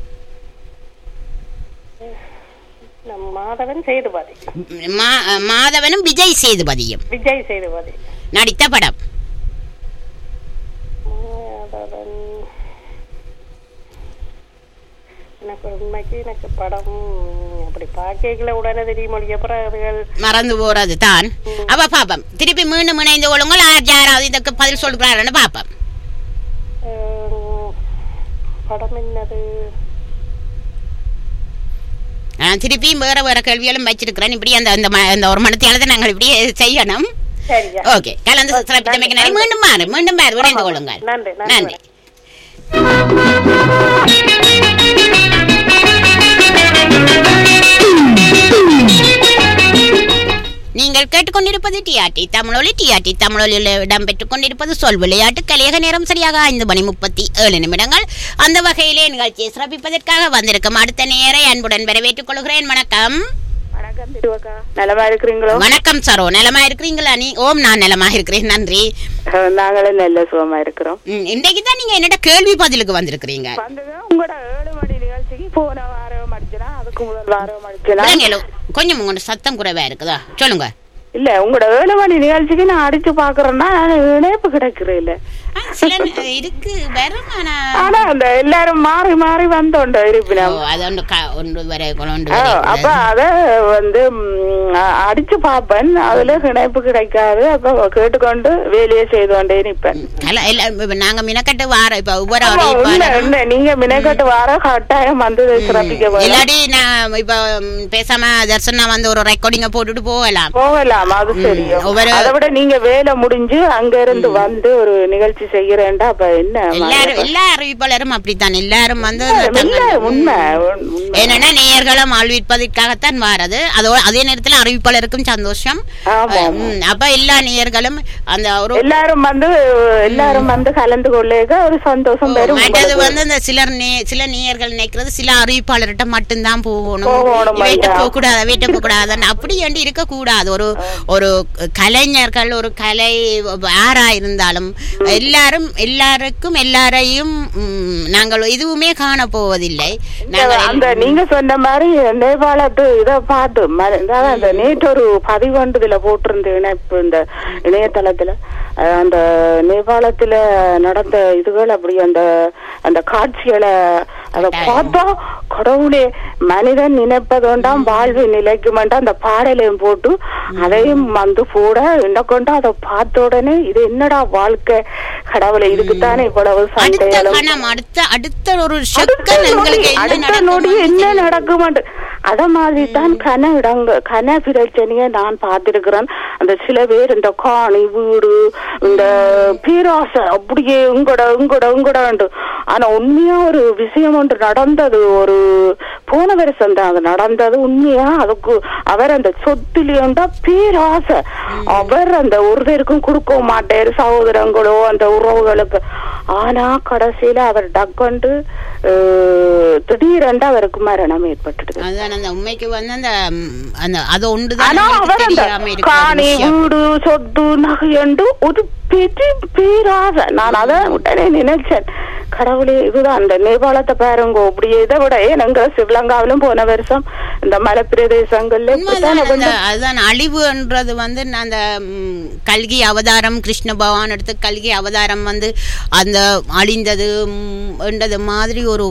நம் மாதவன் சேதுபதி மா- அஹ், மாதவனும் விஜய் சேதுபதியும் விஜய் சேதுபதி நடித்த படம் மாதவன் எனக்கு உண்மைக்கு எனக்கு படம் அப்படி பார்க்கல உடனே தெரியும் மொழிய பிறகுகள் மறந்து போறது தான் அவ பாப்பம் திருப்பி மீண்டும் இணைந்து கொள்ளுங்கள் யார் யாராவது இதுக்கு பதில் சொல்கிறாருன்னு பாப்போம் அஹ், படம் என்னது நான் திருப்பியும் வேற வேற கேள்விகளும் வச்சிருக்கிறேன் இப்படி அந்த அந்த ம- அந்த ஒரு மனத்தியால தான் நாங்கள் இப்படி செய்யணும் சரியா ஓகே கலந்து சிறப்பித்தமைக்கு நன்றி மீண்டும் மாறு மீண்டும் மாறு இணைந்து கொள்ளுங்கள் நன்றி நன்றி நன்றி நீங்கள் கேட்டுக்கொண்டிருப்பது டிஆர்டி தமிழொலி டிஆர்டி தமிழொலியில் இடம்பெற்றுக் கொண்டிருப்பது சொல் விளையாட்டு கலியக நேரம் சரியாக ஐந்து மணி முப்பத்தி ஏழு நிமிடங்கள் அந்த வகையிலே நிகழ்ச்சியை சிறப்பிப்பதற்காக வந்திருக்கும் அடுத்த நேரை அன்புடன் வரவேற்றுக் கொள்கிறேன் வணக்கம் வணக்கம் திருவக்கா நலமா இருக்கிறீங்களோ வணக்கம் சரோ நலமா இருக்கிறீங்களா நீ ஓம் நான் நலமா இருக்கிறேன் நன்றி அஹ், நாங்களும் நல்ல சுகமா இருக்கிறோம் ம், இன்றைக்கு தான் நீங்க என்னோட கேள்வி பதிலுக்கு வந்திருக்கிறீங்க வந்தது உங்களோட ஏழு மணி நிகழ்ச்சிக்கு போன வாரம் அடிச்சனா அதுக்கு முதல் வாரம் அடிச்சனா விலங்கேலு, கொஞ்சம் உங்களோட சத்தம் குறைவா இருக்குதா சொல்லுங்க இல்ல உங்களோட ஏழு மணி நிகழ்ச்சிக்கு நான் அடிச்சு பாக்குறேன்னா நான் இணைப்பு கிடைக்கிறேன் இல்ல ஆ, சில நே- இருக்கு வரும் ஆனா ஆனா அந்த எல்லாரும் மாறி மாறி வந்தோண்டோ ஓ, இருப்பினம் அது ஒன்று க- ஒன்று வரை ஒன்று ஆ, வரை அப்ப அத வந்து ம், அ- அடிச்சு பாப்பேன் அதுல இணைப்பு கிடைக்காது அப்ப கேட்டுக்கொண்டு வேலையை செய்து கொண்டே நிப்பேன் கல- இல்ல, இப்ப நாங்க மினக்கட்டு வார இப்ப ஒவ்வொரு ஆமா, ஆளையும் உண்மை, பாருங்க. உண்மை. நீங்க மினக்கட்டு வார கட்டாயம் வந்து சிறப்பிக்க வேணும். இல்லாட்டி நான் இப்ப ம், பேசாம தர்சனா வந்து ஒரு ரெக்கார்டிங்க போட்டுட்டு போகலாம் போகலாம் அது தெரியும் ஒவ்வொரு- அதை விட நீங்க வேலை முடிஞ்சு அங்க இருந்து வந்து ஒரு நிகழ்ச்சி செய்யறேன்டா அப்ப என்ன எல்லாரும் எல்லா அறிவிப்பாளரும் அப்படித்தான் எல்லாரும் வந்து இல்ல, தங்கள் உண்மை உண்- உண்மை. என்னன்னா நேயர்களும் ஆழ்விப்பதற்காகத்தான் வாரது அதோட அதே நேரத்துல அறிவிப்பாளருக்கும் சந்தோஷம் ஆமா, ம், அப்ப எல்லா நேயர்களும் அந்த ஒரு எல்லாரும் வந்து எல்லாரும் வந்து கலந்து கொள்ளேக ஒரு சந்தோஷம் பெறும் மற்றது உங்களுக்கு. வந்து இந்த சிலர் நே- சில நேயர்கள் நினைக்கிறது சில அறிவிப்பாளர்கிட்ட மட்டும் தான் போகணும் போகணும் வீட்டை ஐயா. போக கூடாது வீட்டை போக கூடாதுன்னு அப்படி ஏண்டி இருக்க கூடாது ஒரு ஒரு கலைஞர்கள் ஒரு கலை யாரா இருந்தாலும் எல்லாரும் எல்லாருக்கும் எல்லாரையும் ம், நாங்கள் எதுவுமே காண போவதில்லை நாங்கள் அந்த நீங்க சொன்ன மாதிரி நேபாளத்து இத பார்த்து ம- அதாவது அந்த நேற்று ஒரு பதிவொன்று இதுல போட்டிருந்த இணைப்பு இந்த இணையதளத்துல அஹ் அந்த நேபாளத்துல நடந்த இதுகள் அப்படி அந்த அந்த காட்சிகளை அத பார்த்தா கடவுளே மனிதன் நினைப்பதுண்டாம் வாழ்வு நிலைக்குமெண்டா அந்த பாடலையும் போட்டு அதையும் வந்து போட என்ன கொண்டு அதை பார்த்த உடனே இது என்னடா வாழ்க்கை கடவுளை இதுக்குத்தானே இவ்வளவு அடுத்த சண்டைகளும் கணம் அடுத்த அடுத்த ஒரு அடுத்த செகண்ட் நொடி, எங்களுக்கு என்ன அடுத்த நொடி நடக்கும் என்ன நடக்குமாண்டு அத மாதிரி தான் கன இடங்க கன பிரச்சனைய நான் பார்த்திருக்கிறேன் அந்த சில பேர் இந்த காணி வீடு இந்த பேராசை அப்படியே உங்கட உங்கட உங்கட ஆனா உண்மையா ஒரு விஷயம் ஒன்று நடந்தது ஒரு போன வருஷம் தான் அது நடந்தது உண்மையா அதுக்கு அவர் அந்த சொத்துலயுண்டா பேராசை அவர் அந்த ஒருத்தருக்கும் கொடுக்க மாட்டாரு சகோதரங்களோ அந்த உறவுகளுக்கு ஆனா கடைசியில அவர் டக்கண்டு திடீரென்று அவருக்கு மரணம் ஏற்பட்டுடுது அதுதான் அந்த உண்மைக்கு வந்து அந்த ம், அந்த அது ஒன்றுதான் ஆனா நம்மளுக்கு அவர் அந்த தெரியாம இருக்கிற காணி விஷயம். வீடு சொத்து நகையண்டு ஒரு பெரிய பேராசை நான் அத உடனே நினைச்சேன் கடவுளே இதுதான் அந்த நேபாளத்தை பாருங்க அப்படியே இதை விட எங்க ஸ்ரீலங்காவிலும் போன வருஷம் இந்த மலை பிரதேசங்கள்ல உண்மைதான் இப்படித்தானே அந்த வந்து- அதுதான் அழிவுன்றது வந்து நான் அந்த ம், கல்கி அவதாரம் கிருஷ்ண பகவான் எடுத்து கல்கி அவதாரம் வந்து அந்த அழிந்தது ம், என்றது மாதிரி ஒரு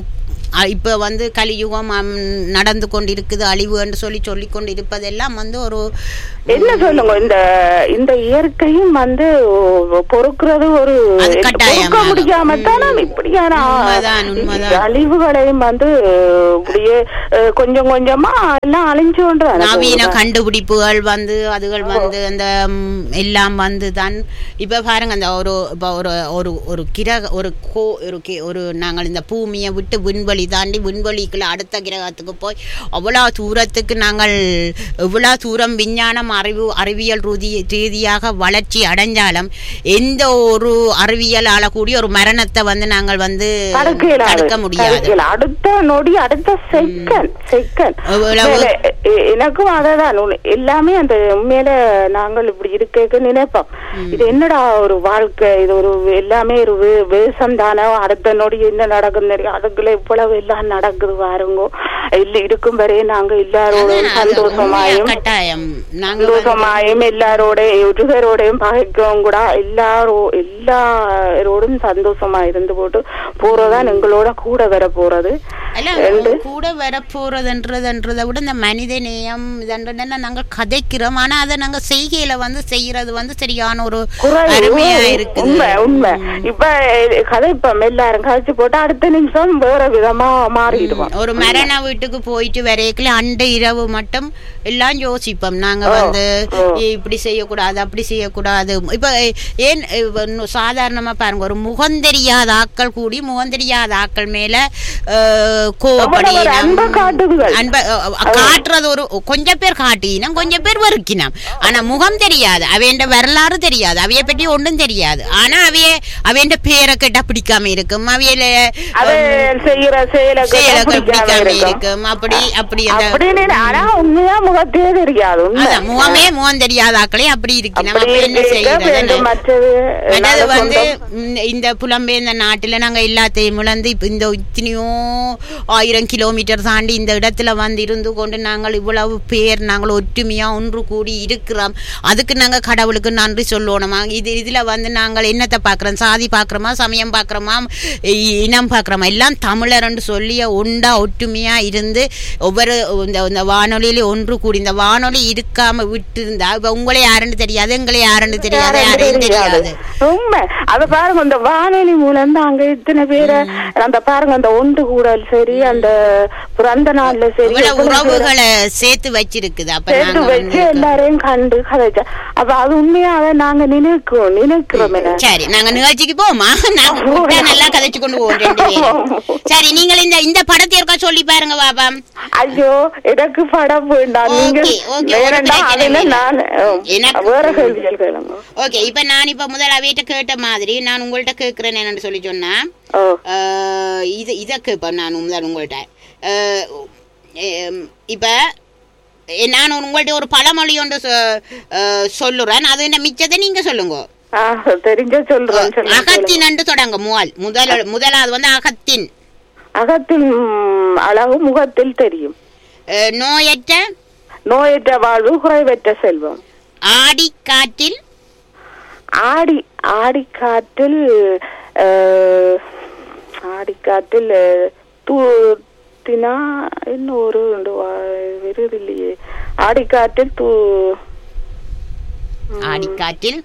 அ, இப்ப வந்து கலியுகம் அம், நடந்து கொண்டிருக்குது அழிவு என்று சொல்லி சொல்லி கொண்டு இருப்பதெல்லாம் வந்து ஒரு என்ன சொல்லுங்க இந்த இந்த இயற்கையும் வந்து பொறுக்கிறது ஒரு அது கட்டாயம். பொறுக்க முடியாம தானே இப்படியான உண்மைதான், உண்மைதான். அழிவுகளையும் வந்து இப்படியே அஹ், கொஞ்சம் கொஞ்சமா எல்லாம் அழிஞ்சு கொண்டு நவீன கண்டுபிடிப்புகள் வந்து அதுகள் வந்து அந்த ம், எல்லாம் வந்து தான் இப்ப பாருங்க அந்த ஒரு இப்ப ஒரு ஒரு ஒரு கிரக ஒரு கோ ஒரு கி- ஒரு நாங்கள் இந்த பூமியை விட்டு விண்வெளி தாண்டி விண்வெளிக்குள்ள அடுத்த கிரகத்துக்கு போய் அவ்வளோ தூரத்துக்கு நாங்கள் எவ்வளோ தூரம் விஞ்ஞானம் அறிவு அறிவியல் ரூதி ரீதியாக வளர்ச்சி அடைஞ்சாலும் எந்த ஒரு அறிவியலால கூடிய ஒரு மரணத்தை வந்து நாங்கள் வந்து தடுக்க முடியாது அடுத்த நொடி அடுத்த செகண்ட் செகண்ட் அவ்வளவு- எனக்கும் அததான் உண்மை. எல்லாமே அந்த உண்மையில நாங்கள் இப்படி இருக்க நினைப்போம் இது என்னடா ஒரு வாழ்க்கை இது ஒரு எல்லாமே ஒரு வே- வேஷம் தானே அடுத்த நொடி என்ன நடக்குன்னு தெரியும் அதுக்குள்ள இவ்வளவு எல்லாம் நடக்குது பாருங்க இல்ல இருக்கும் வரையே நாங்க எல்லாரோடும் அதான் அது உண்மையா சந்தோஷமாயும் கட்டாயம் நாங்க வந்து- சந்தோஷமாயும் எல்லாரோட ஒருவரோடையும் பகைக்கவும் கூட எல்லாரோ எல்லாரோடும் சந்தோஷமா இருந்து போட்டு போறதுதான் எங்களோட கூட வர போறது அல்ல ரெண்டு. கூட வரப்போறதுன்றதுன்றதை விட இந்த மனித நேயம் இதன்றதுன்னா நாங்க கதைக்கிறோம் ஆனா அதை நாங்க செய்கையில வந்து செய்யறது வந்து சரியான ஒரு குரல் அருமையா உண்மை, இருக்குது உண்மை உண்மை இப்ப கதைப்போம் எல்லாரும் கதைச்சு போட்டு அடுத்த நிமிஷம் வேற விதமா மாறிடுவோம் ஒரு மரண வீட்டுக்கு போயிட்டு வரைக்கல அண்ட இரவு மட்டும் எல்லாம் யோசிப்போம் நாங்க ஓ, வந்து ஓ. இப்படி செய்யக்கூடாது அப்படி செய்யக்கூடாது இப்ப ஏன் இப்ப இன்னும் சாதாரணமா பாருங்க ஒரு முகந்தெரியாத ஆட்கள் கூடி முகந்தெரியாத ஆட்கள் மேல அஹ், கோவப்படி அவ்வளவு ஒரு அன்பை காட்டுதுகள். அன்ப அஹ், அஹ், காட்டுறது ஒரு கொஞ்சம் பேர் காட்டினோம் கொஞ்சம் பேர் வெறுக்கினோம் ஆனா முகம் தெரியாது அவையண்ட வரலாறு தெரியாது அவைய பற்றி ஒன்றும் தெரியாது ஆனா அவைய அவையண்ட பேரை கேட்டா பிடிக்காம இருக்கும் அவையில அது செய்யற செயலை செயலை பிடிக்காம பிடிக்காம இருக்கும் இருக்கும் அப்படி அப்படி அந்த அப்படின்னு ஆனா உண்மையா முகத்தையே தெரியாது உண்மை அதான் முகமே முகம் தெரியாத ஆக்களே அப்படி இருக்கு நம்ம அப்படி அப்ப என்ன இருக்க செய்யறது வேண்டும் மற்றது மற்றது நாங்க வந்து சொந்தம். இந்த- இந்த புலம்பெயர்ந்த நாட்டுல நாங்க எல்லாத்தையும் இழந்து இப்ப இந்த இத்தனையோ ஆயிரம் கிலோமீட்டர் தாண்டி இந்த இடத்துல வந்து இருந்து கொண்டு நாங்கள் இவ்வளவு பேர் நாங்கள் ஒற்றுமையா ஒன்று கூடி இருக்கிறோம் அதுக்கு நாங்க கடவுளுக்கு நன்றி சொல்லணுமா இது இதுல வந்து நாங்கள் என்னத்தை பார்க்கிறோம் சாதி பார்க்கிறோமா சமயம் பார்க்கிறோமா இ- இனம் பார்க்கிறோமா எல்லாம் தமிழர்னு சொல்லி ஒண்டா ஒற்றுமையா இருந்து ஒவ்வொரு இந்த இந்த வானொலியில ஒன்று கூடி இந்த வானொலி இருக்காம விட்டு இருந்தா இப்ப உங்களை யாருன்னு தெரியாது எங்களை யாருன்னு தெரியாது யாரையும் தெரியாது உண்மை அத பாருங்க இந்த வானொலி மூலம் தான் அங்க இத்தனை பேரை அந்த பாருங்க அந்த ஒன்று கூடல் சரி அந்த பிறந்த நாள்ல சரி இவ்வளவு எத்தனை பேரை உறவுகளை சேர்த்து வச்சிருக்குது அப்ப சேர்த்து நாங்க வச்சு வந்து எல்லாரையும் கண்டு கதைச்சா அப்ப அது உண்மையாவே நாங்க நினைக்கிறோம் நினைக்கிறோம் என்ன சரி நாங்க நிகழ்ச்சிக்கு போமா நாங்க கூப்பிட்டா நல்லா கதைச்சு கொண்டு போவோம் ரெண்டு பேரும் சரி நீங்கள் இந்த இந்த படத்தை இருக்கா சொல்லி பாருங்க பாபா ஐயோ எனக்கு படம் வேண்டாம் நீங்க Okay, okay, ஒரு வேறண்டா பிரச்சனை அதுல இல்லை. நான் அஹ், எனக்கு- வேற கேள்விகள் கேளுங்க ஓகே இப்ப நான் இப்ப முதல் அவையிட்ட கேட்ட மாதிரி நான் உங்கள்ட்ட கேட்கிறேன் என்னன்னு சொல்லி சொன்னா ஓ ஆஹ் இது இதை கேட்பேன் நான் முதல் உங்கள்ட்ட ஆஹ் எம், இப்ப எ, நான் உங்கள்ட்ட ஒரு பழமொழி ஒன்று சொ- ஆஹ் சொல்லுறேன் அது என்ன மிச்சத்தை நீங்க சொல்லுங்க ஆ, தெரிஞ்ச சொல்றேன் சொல்லுங்க, சொல்லுங்க அகத்தின் என்று தொடங்க முதல் முதல் முதலாவது வந்து அகத்தின் அகத்தில் ம், அழகு முகத்தில் தெரியும் அஹ், நோயற்ற நோயற்ற வாழ்வு குறைவற்ற செல்வம் ஆடி காற்றில் ஆடி ஆடி காற்றில் அஹ், ஆடி காற்றில் தூத்தினா இன்னும் ஒரு ரெண்டு விருது இல்லையே ஆடி காற்றில் தூ ஆடி காற்றில்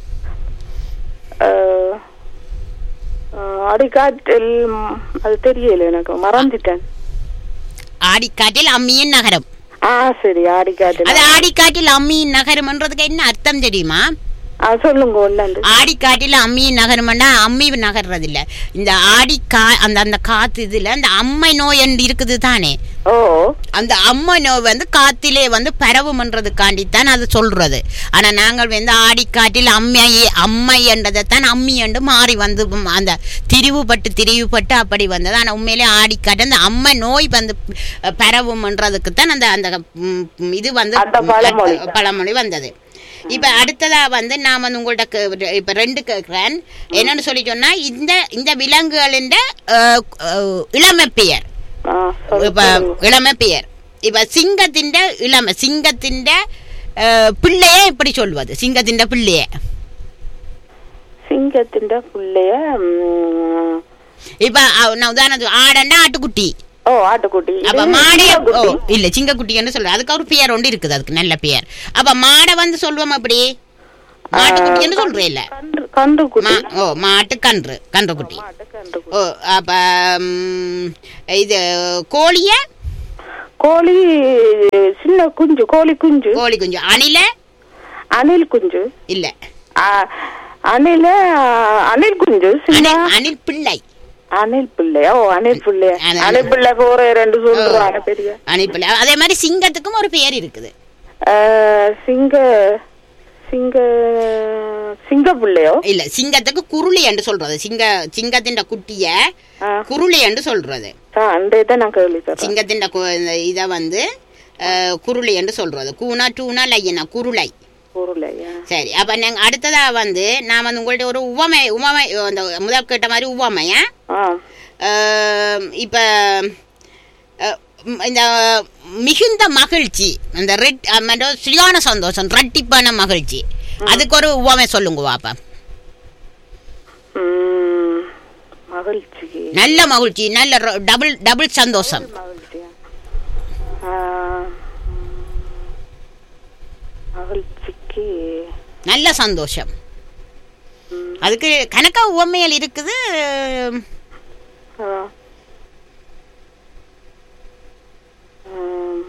அஹ், அஹ், ஆடி காற்றில் ம், அது தெரியல எனக்கு மறந்துட்டேன் ஆடி காற்றில் அம்மியின் நகரம் ஆ சரி ஆடி காற்றில் அது ஆடி காற்றில் அம்மியின் நகரம்ன்றதுக்கு என்ன அர்த்தம் தெரியுமா ஆ சொல்லுங்க ஒன்னு ஆடி காட்டில் அம்மி நகரம்னா அம்மி நகர்றது இல்ல இந்த ஆடி கா அந்த அந்த காத்து இதுல அந்த அம்மை நோய் என்று இருக்குது தானே ஓ அந்த அம்மை நோய் வந்து காத்திலே வந்து பரவுமன்றதுக்காண்டித்தான் அது சொல்றது ஆனா நாங்கள் வந்து ஆடிக்காட்டில் அம்மையே அம்மை என்றதைத்தான் அம்மி என்று மாறி வந்து ம், அந்த திரிவுபட்டு திரிவுபட்டு அப்படி வந்தது ஆனா உண்மையிலே ஆடிக்காட்டு அந்த அம்மை நோய் வந்து அஹ், பரவுமன்றதுக்கு தான் அந்த அந்த ம், ம், இது வந்து அந்த பழமொழி. அஹ், பழமொழி வந்தது இப்ப அடுத்ததா வந்து நான் வந்து உங்கள்ட்ட கே- இப்ப ரெண்டு கேட்கிறேன் என்னன்னு சொல்லி சொன்னா இந்த இந்த விலங்குகளின் அஹ், அஹ், இளமை பெயர் ஆ சொல்லு, இப்ப சொல்லுங்க. இளமை பெயர் இப்ப சிங்கத்தின் இளமை சிங்கத்தின் பிள்ளைய எப்படி சொல்வது சிங்கத்தின் பிள்ளைய சிங்கத்தின் புள்ளைய ம், இப்ப அஹ், நான் உதாரணத்துக்கு ஆடண்டா ஆட்டுக்குட்டி ஓ ஆட்டுக்குட்டி இது அப்ப மாடை ஓ சிங்கக்குட்டி. இல்ல சிங்கக்குட்டின்னு சொல்றேன் அதுக்கு ஒரு பேர் ஒன்று இருக்குது அதுக்கு நல்ல பேர் அப்ப மாடை வந்து சொல்லுவோம் அப்படி மாட்டுக்குட்டின்னு சொல்றேன் இல்ல கன்று கன்றுக்குட்டி மா- ஓ மாட்டு கன்று கன்றுக்குட்டி மாட்டு கன்றுக்குட்டி ஓ அப்ப ம், இது கோழிய கோழி சின்ன குஞ்சு கோழி குஞ்சு கோழி குஞ்சு அணில அணில் குஞ்சு இல்ல ஆ, அணில அணில் குஞ்சு சின்ன அணில் அணில் பிள்ளை அணில் பிள்ளையா ஓ அணில் பிள்ளையா அணில். அணில் பிள்ளை போற ரெண்டு சொல்றாங்க பெரிய அணில் பிள்ளை அதே மாதிரி சிங்கத்துக்கும் ஒரு பேர் இருக்குது ஆ, சிங்க சிங்க சிங்க பிள்ளையோ இல்ல சிங்கத்துக்கு குருளி என்று சொல்றது சிங்க சிங்கத்தின் குட்டிய ஆ. குருளி என்று சொல்றது ஆ, அந்த இதை நான் கேள்விப்படுறேன் சிங்கத்தின் இத வந்து அஹ், குருளி என்று சொல்றது கூனா டூனா லையனா குருளை பொருளையா சரி அப்ப நாங்க அடுத்ததா வந்து நான் வந்து உங்கள்ட்ட ஒரு உவமை உவமை அந்த முதல் கேட்ட மாதிரி உவமைய ஆ அஹ், இப்ப அஹ், ம், இந்த மிகுந்த மகிழ்ச்சி இந்த ரெட் அம்மன்ற சரியான சந்தோஷம் ரெட்டிப்பான மகிழ்ச்சி அதுக்கு ஒரு உவமை சொல்லுங்க வாப்பா ம், மகிழ்ச்சி நல்ல மகிழ்ச்சி நல்ல டபுள் டபுள் சந்தோஷம் மகிழ்ச்சியா ஆ, மகிழ்ச்சிக்கு நல்ல சந்தோஷம் அதுக்கு கணக்கா உவமைகள் இருக்குது ஆ. ம்.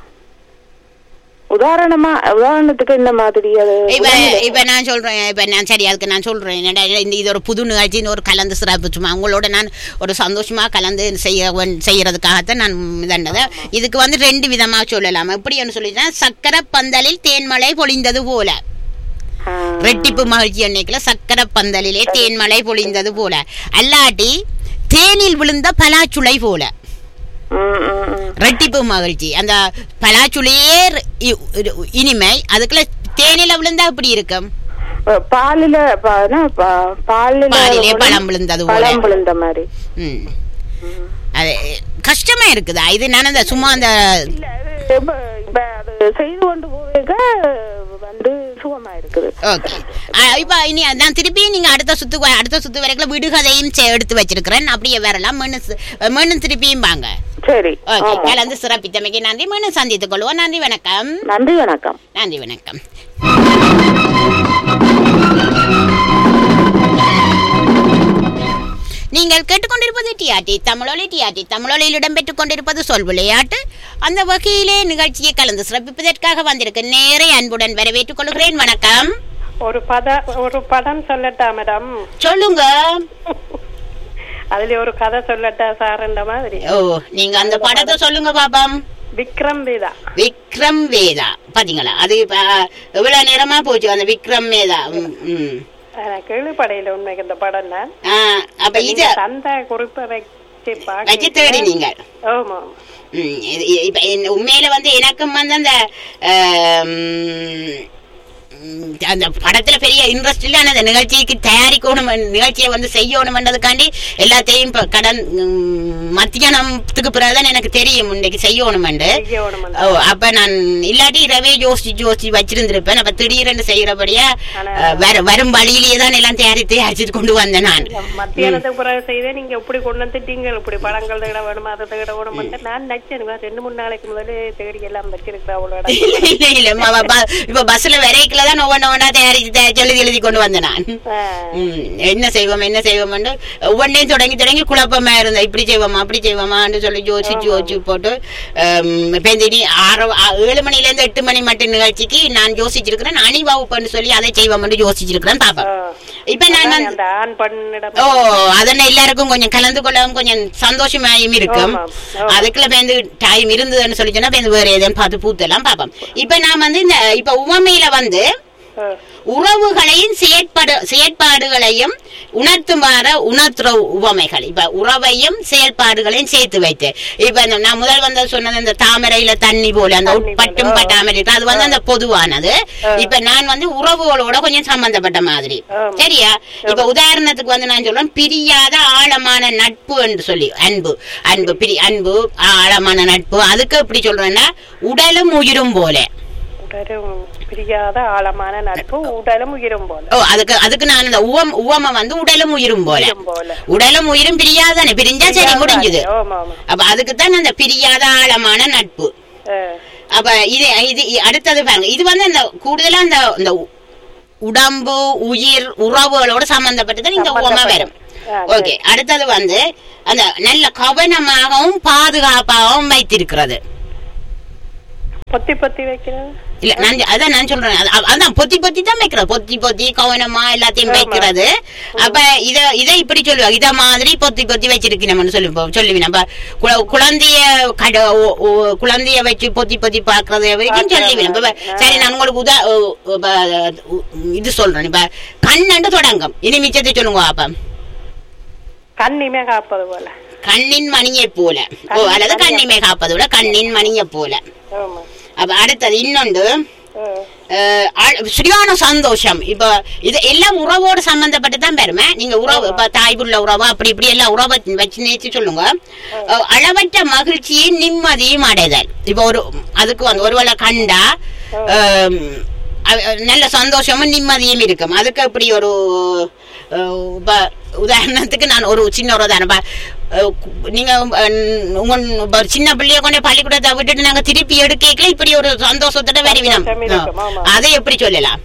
உதாரணமா உதாரணத்துக்கு என்ன மாதிரி அது இப்ப இப்ப நான் சொல்றேன் இப்ப நான் சரி அதுக்கு நான் சொல்றேன் என்னடா, இந்த இது ஒரு புது நிகழ்ச்சின்னு ஒரு கலந்து சிறப்பு சும்மா உங்களோட நான் ஒரு சந்தோஷமா கலந்து செய்ய வேண்- செய்யறதுக்காகத்தான் நான் இதண்டதை இதுக்கு வந்து ரெண்டு விதமா சொல்லலாம் எப்படின்னு சொல்லிட்டா சக்கரை பந்தலில் தேன்மழை பொழிந்தது போல ஆ. ரெட்டிப்பு மகிழ்ச்சி அன்னைக்குல சக்கரை பந்தலிலே தேன்மழை பொழிந்தது போல அல்லாட்டி தேனில் விழுந்த பலாச்சுளை போல ம், ம், ம். ரெட்டிப்பு மகிழ்ச்சி அந்த பலாச்சுளையே ர- இ- இ- இனிமை அதுக்குள்ள தேனில விழுந்தா எப்படி இருக்கும் பாலில பா- என்ன, பா- பாலில பாலிலே பழம் விழுந்தது போல. பழம் விழுந்த மாதிரி ம். அது கஷ்டமா இருக்குதா இது நான் அந்த சும்மா அந்த இல்ல அது இப்ப இப்ப அது செய்து கொண்டு போவேக வந்து சுகமா இருக்குது ஓகே இப்ப இனி நான் திருப்பி நீங்க அடுத்த சுத்து அடுத்த சுத்து வரைக்கும் விடுகதையும் சே- எடுத்து வச்சிருக்கிறேன் அப்படியே வரலாம் மீண்டும் சி- மீண்டும் திருப்பியும் வாங்க சரி ஓகே ஆமா. கலந்து சிறப்பித்தமைக்கு நன்றி மீண்டும் சந்தித்துக் கொள்வோம் நன்றி வணக்கம் நன்றி வணக்கம் நன்றி வணக்கம் நீங்கள் கேட்டுக்கொண்டிருப்பது டிஆர்டி தமிழொலி டிஆர்டி தமிழொலியில் இடம்பெற்றுக் கொண்டிருப்பது சொல் விளையாட்டு அந்த வகையிலே நிகழ்ச்சியை கலந்து சிறப்பிப்பதற்காக வந்திருக்க நேரே அன்புடன் வரவேற்றுக் கொள்கிறேன் வணக்கம் ஒரு பத ஒரு படம் சொல்லட்டா மேடம் சொல்லுங்க அதுல ஒரு கதை சொல்லட்டா சார்ன்ற மாதிரி ஓ நீங்க அந்த படத்தை சொல்லுங்க பாப்பம் விக்ரம் வேதா விக்ரம் வேதா பாத்தீங்களா அது இப்ப எவ்வளவு நேரமா போச்சு அந்த விக்ரம் வேதா ம், ம். எனக்கு கேள்விப்படையில உண்மைக்கு இந்த படம் தான் ஆ, அப்ப இது தந்த குறிப்பை வச்சு வச்சு தேடி நீங்க ஆமா ம், இது- இது- இப்ப என்ன- உண்மையில வந்து எனக்கும் வந்து அந்த ஆம், ம், அந்த படத்துல பெரிய இன்ட்ரெஸ்ட் இல்ல ஆனா அந்த நிகழ்ச்சிக்கு தயாரிக்கணும் நிகழ்ச்சியை வந்து செய்யணும்ன்றதுக்காண்டி எல்லாத்தையும் இப்ப கடன் ம், மத்தியானத்துக்கு பிறகுதான் எனக்கு தெரியும் இன்னைக்கு செய்யணும்ண்டு செய்யணும் ஓ அப்ப நான் இல்லாட்டி இரவே யோசிச்சு யோசிச்சு வச்சிருந்திருப்பேன் அப்ப திடீரென்று செய்யறபடியா ஆனா- அஹ், வர வரும் வழியிலேயே தான் எல்லாம் தயாரித்து அழைச்சிட்டு கொண்டு வந்தேன் நான் மத்தியானத்துக்கு பிறகு செய்தே நீங்க இப்படி கொண்டு வந்துட்டீங்க இப்படி படங்கள் தேட வேணுமா அதை தேட வேணுமா நான் நினைச்சேன் ரெண்டு மூணு நாளைக்கு முதல்ல தேடி எல்லாம் வச்சிருக்கிறேன் அவளோட இல்ல இல்ல இல்ல ம- ப- இப்ப பஸ்ல விரைக்கல தான் ஒவ்வொன்னு ஒவ்வொன்றா தயாரிச்சு தயாரிச்சு எழுதி எழுதி கொண்டு வந்தேன் நான் ம், என்ன செய்வோம் என்ன செய்வோம்னு ஒவ்வொன்றையும் தொடங்கி தொடங்கி குழப்பமா இருந்தேன் இப்படி செய்வோமா அப்படி செய்வோமான்னு சொல்லி யோசிச்சு யோசிச்சு போட்டு ஹம், இப்ப இந்த இனி ஆறு ஆ- ஏழு மணில இருந்து எட்டு மணி மட்டும் நிகழ்ச்சிக்கு நான் யோசிச்சிருக்கிறேன் அணி வகுப்புன்னு சொல்லி அதை செய்வோம்னு யோசிச்சிருக்கிறேன் பாப்பா இப்ப நான் வந்து- அந்த ஆண் பண்ணிடம் ஓ அதனால எல்லாருக்கும் கொஞ்சம் கலந்து கொள்ளவும் கொஞ்சம் சந்தோஷமாயும் இருக்கும் ஆமா, ஆமா. அதுக்குள்ள பேருந்து டைம் இருந்ததுன்னு சொல்லி சொன்னா பேருந்து வேற எதையும் பார்த்து பூத்தெல்லாம் பார்ப்போம் இப்ப நான் வந்து இந்த இப்ப உவமையில வந்து உறவுகளையும் செயற்பாடு செயற்பாடுகளையும் உணர்த்துமாற உணர்த்துற உவமைகள் இப்ப உறவையும் செயல்பாடுகளையும் சேர்த்து வைத்து இப்ப இந்த நான் முதல் வந்து சொன்னது இந்த தாமரையில தண்ணி போல அந்த தண்ணி போல, பட்டும் ஆ. பட்டாமல் இருக்கு அது வந்து அந்த பொதுவானது ஆ. இப்ப நான் வந்து உறவுகளோட கொஞ்சம் சம்பந்தப்பட்ட மாதிரி ஆமா. சரியா இப்ப உதாரணத்துக்கு வந்து நான் சொல்றேன் பிரியாத ஆழமான நட்பு என்று சொல்லி அன்பு அன்பு பிரி அன்பு ஆழமான நட்பு அதுக்கு எப்படி சொல்றேன்னா உடலும் உயிரும் போல பெரும் பிரியாத ஆழமான நட்பு உடலும் உயிரும் போல ஓ அதுக்கு அதுக்கு நான் அந்த உவம் உவம வந்து உடலும் உயிரும் போல உயிரும் போல உடலும் உயிரும் பிரியாதானே பிரிஞ்சா சரி முடிஞ்சுது ஆமா ஆமா அப்ப அதுக்கு தான் அந்த பிரியாத ஆழமான நட்பு அஹ், அப்ப இது இது அடுத்தது பாருங்க இது வந்து அந்த கூடுதலா அந்த இந்த உடம்பு உயிர் உறவுகளோட சம்பந்தப்பட்டது இந்த உவமை வரும் ஆ, ஓகே அடுத்தது வந்து அந்த நல்ல கவனமாகவும் பாதுகாப்பாகவும் வைத்திருக்கிறது பொத்தி பொத்தி வைக்கிறது இல்ல நான் சொ- அதான் நான் சொல்றேன் அது- அ- அதான் பொத்தி பொத்தி தான் வைக்கிறது பொத்தி பொத்தி கவனமா எல்லாத்தையும் ஆமா. வைக்கிறது அப்ப இத இதை இப்படி சொல்லுவாங்க இத மாதிரி பொத்தி பொத்தி வச்சிருக்கணும்னு சொல்லி சொல்லுவேன் நம்ம குழ- குழந்தைய கட ஓ- ஓ- குழந்தைய வச்சு பொத்தி பொத்தி பாக்குறது வரைக்கும் சொல்லுவேன் இப்ப ஆ. சரி நான் உங்களுக்கு உதா ஓ- ஓ- ப- இது சொல்றேன் இப்ப கண்ணண்டு தொடங்கும் இனி மிச்சத்தை சொல்லுங்க அப்ப கண்ணிமே காப்பது போல கண்ணின் மணியை போல ஓ கண்ணின் அல்லது மணியை- கண்ணிமை காப்பதை விட கண்ணின் மணியை போல ஆமா அப்ப அடுத்தது இன்னொன்று அஹ், அஹ் ஆ- சரியான சந்தோஷம் இப்ப இது எல்லாம் உறவோடு சம்பந்தப்பட்டு தான் பெருமை நீங்க உறவு இப்ப தாய் புள்ள உறவு அப்படி இப்படி எல்லாம் உறவை வச்சு நேச்சு சொல்லுங்க அஹ் அளவற்ற மகிழ்ச்சியும் நிம்மதியும் அடைதல் இப்ப ஒரு அதுக்கு வந்து ஒருவேளை கண்டா அஹ், அஹ், நல்ல சந்தோஷமும் நிம்மதியும் இருக்கும் அதுக்கு அப்படி ஒரு அஹ், இப்ப உதாரணத்துக்கு நான் ஒரு சின்ன ஒரு உதாரணம் இப்ப, அஹ், நீங்க அஹ், உங்க இப்ப சின்ன பிள்ளைய கொண்டு பள்ளிக்கூடத்தை விட்டுட்டு நாங்க திருப்பி எடுக்கல இப்படி ஒரு சந்தோஷத்தோட வருவினம் சந்தோஷம் இருக்கும், ஆமா. அதை எப்படி சொல்லலாம்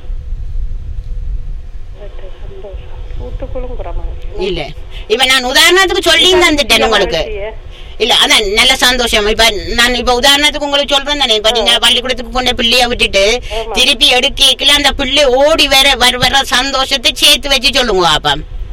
சந்தோஷம் வீட்டுக்குள்ளும் குறமாக இல்ல இப்ப நான் உதாரணத்துக்கு சொல்லி தந்துட்டேன் உங்களுக்கு இல்ல அதான் நல்ல சந்தோஷம் இப்ப நான் இப்ப உதாரணத்துக்கு உங்களுக்கு சொல்றேன் தானே இப்ப நீங்க பள்ளிக்கூடத்துக்கு போன பிள்ளைய விட்டுட்டு ஆமா. திருப்பி எடுக்கல அந்த பிள்ளை ஓடி வர வர வர சந்தோஷத்தை சேர்த்து வச்சு சொல்லுங்க அப்பா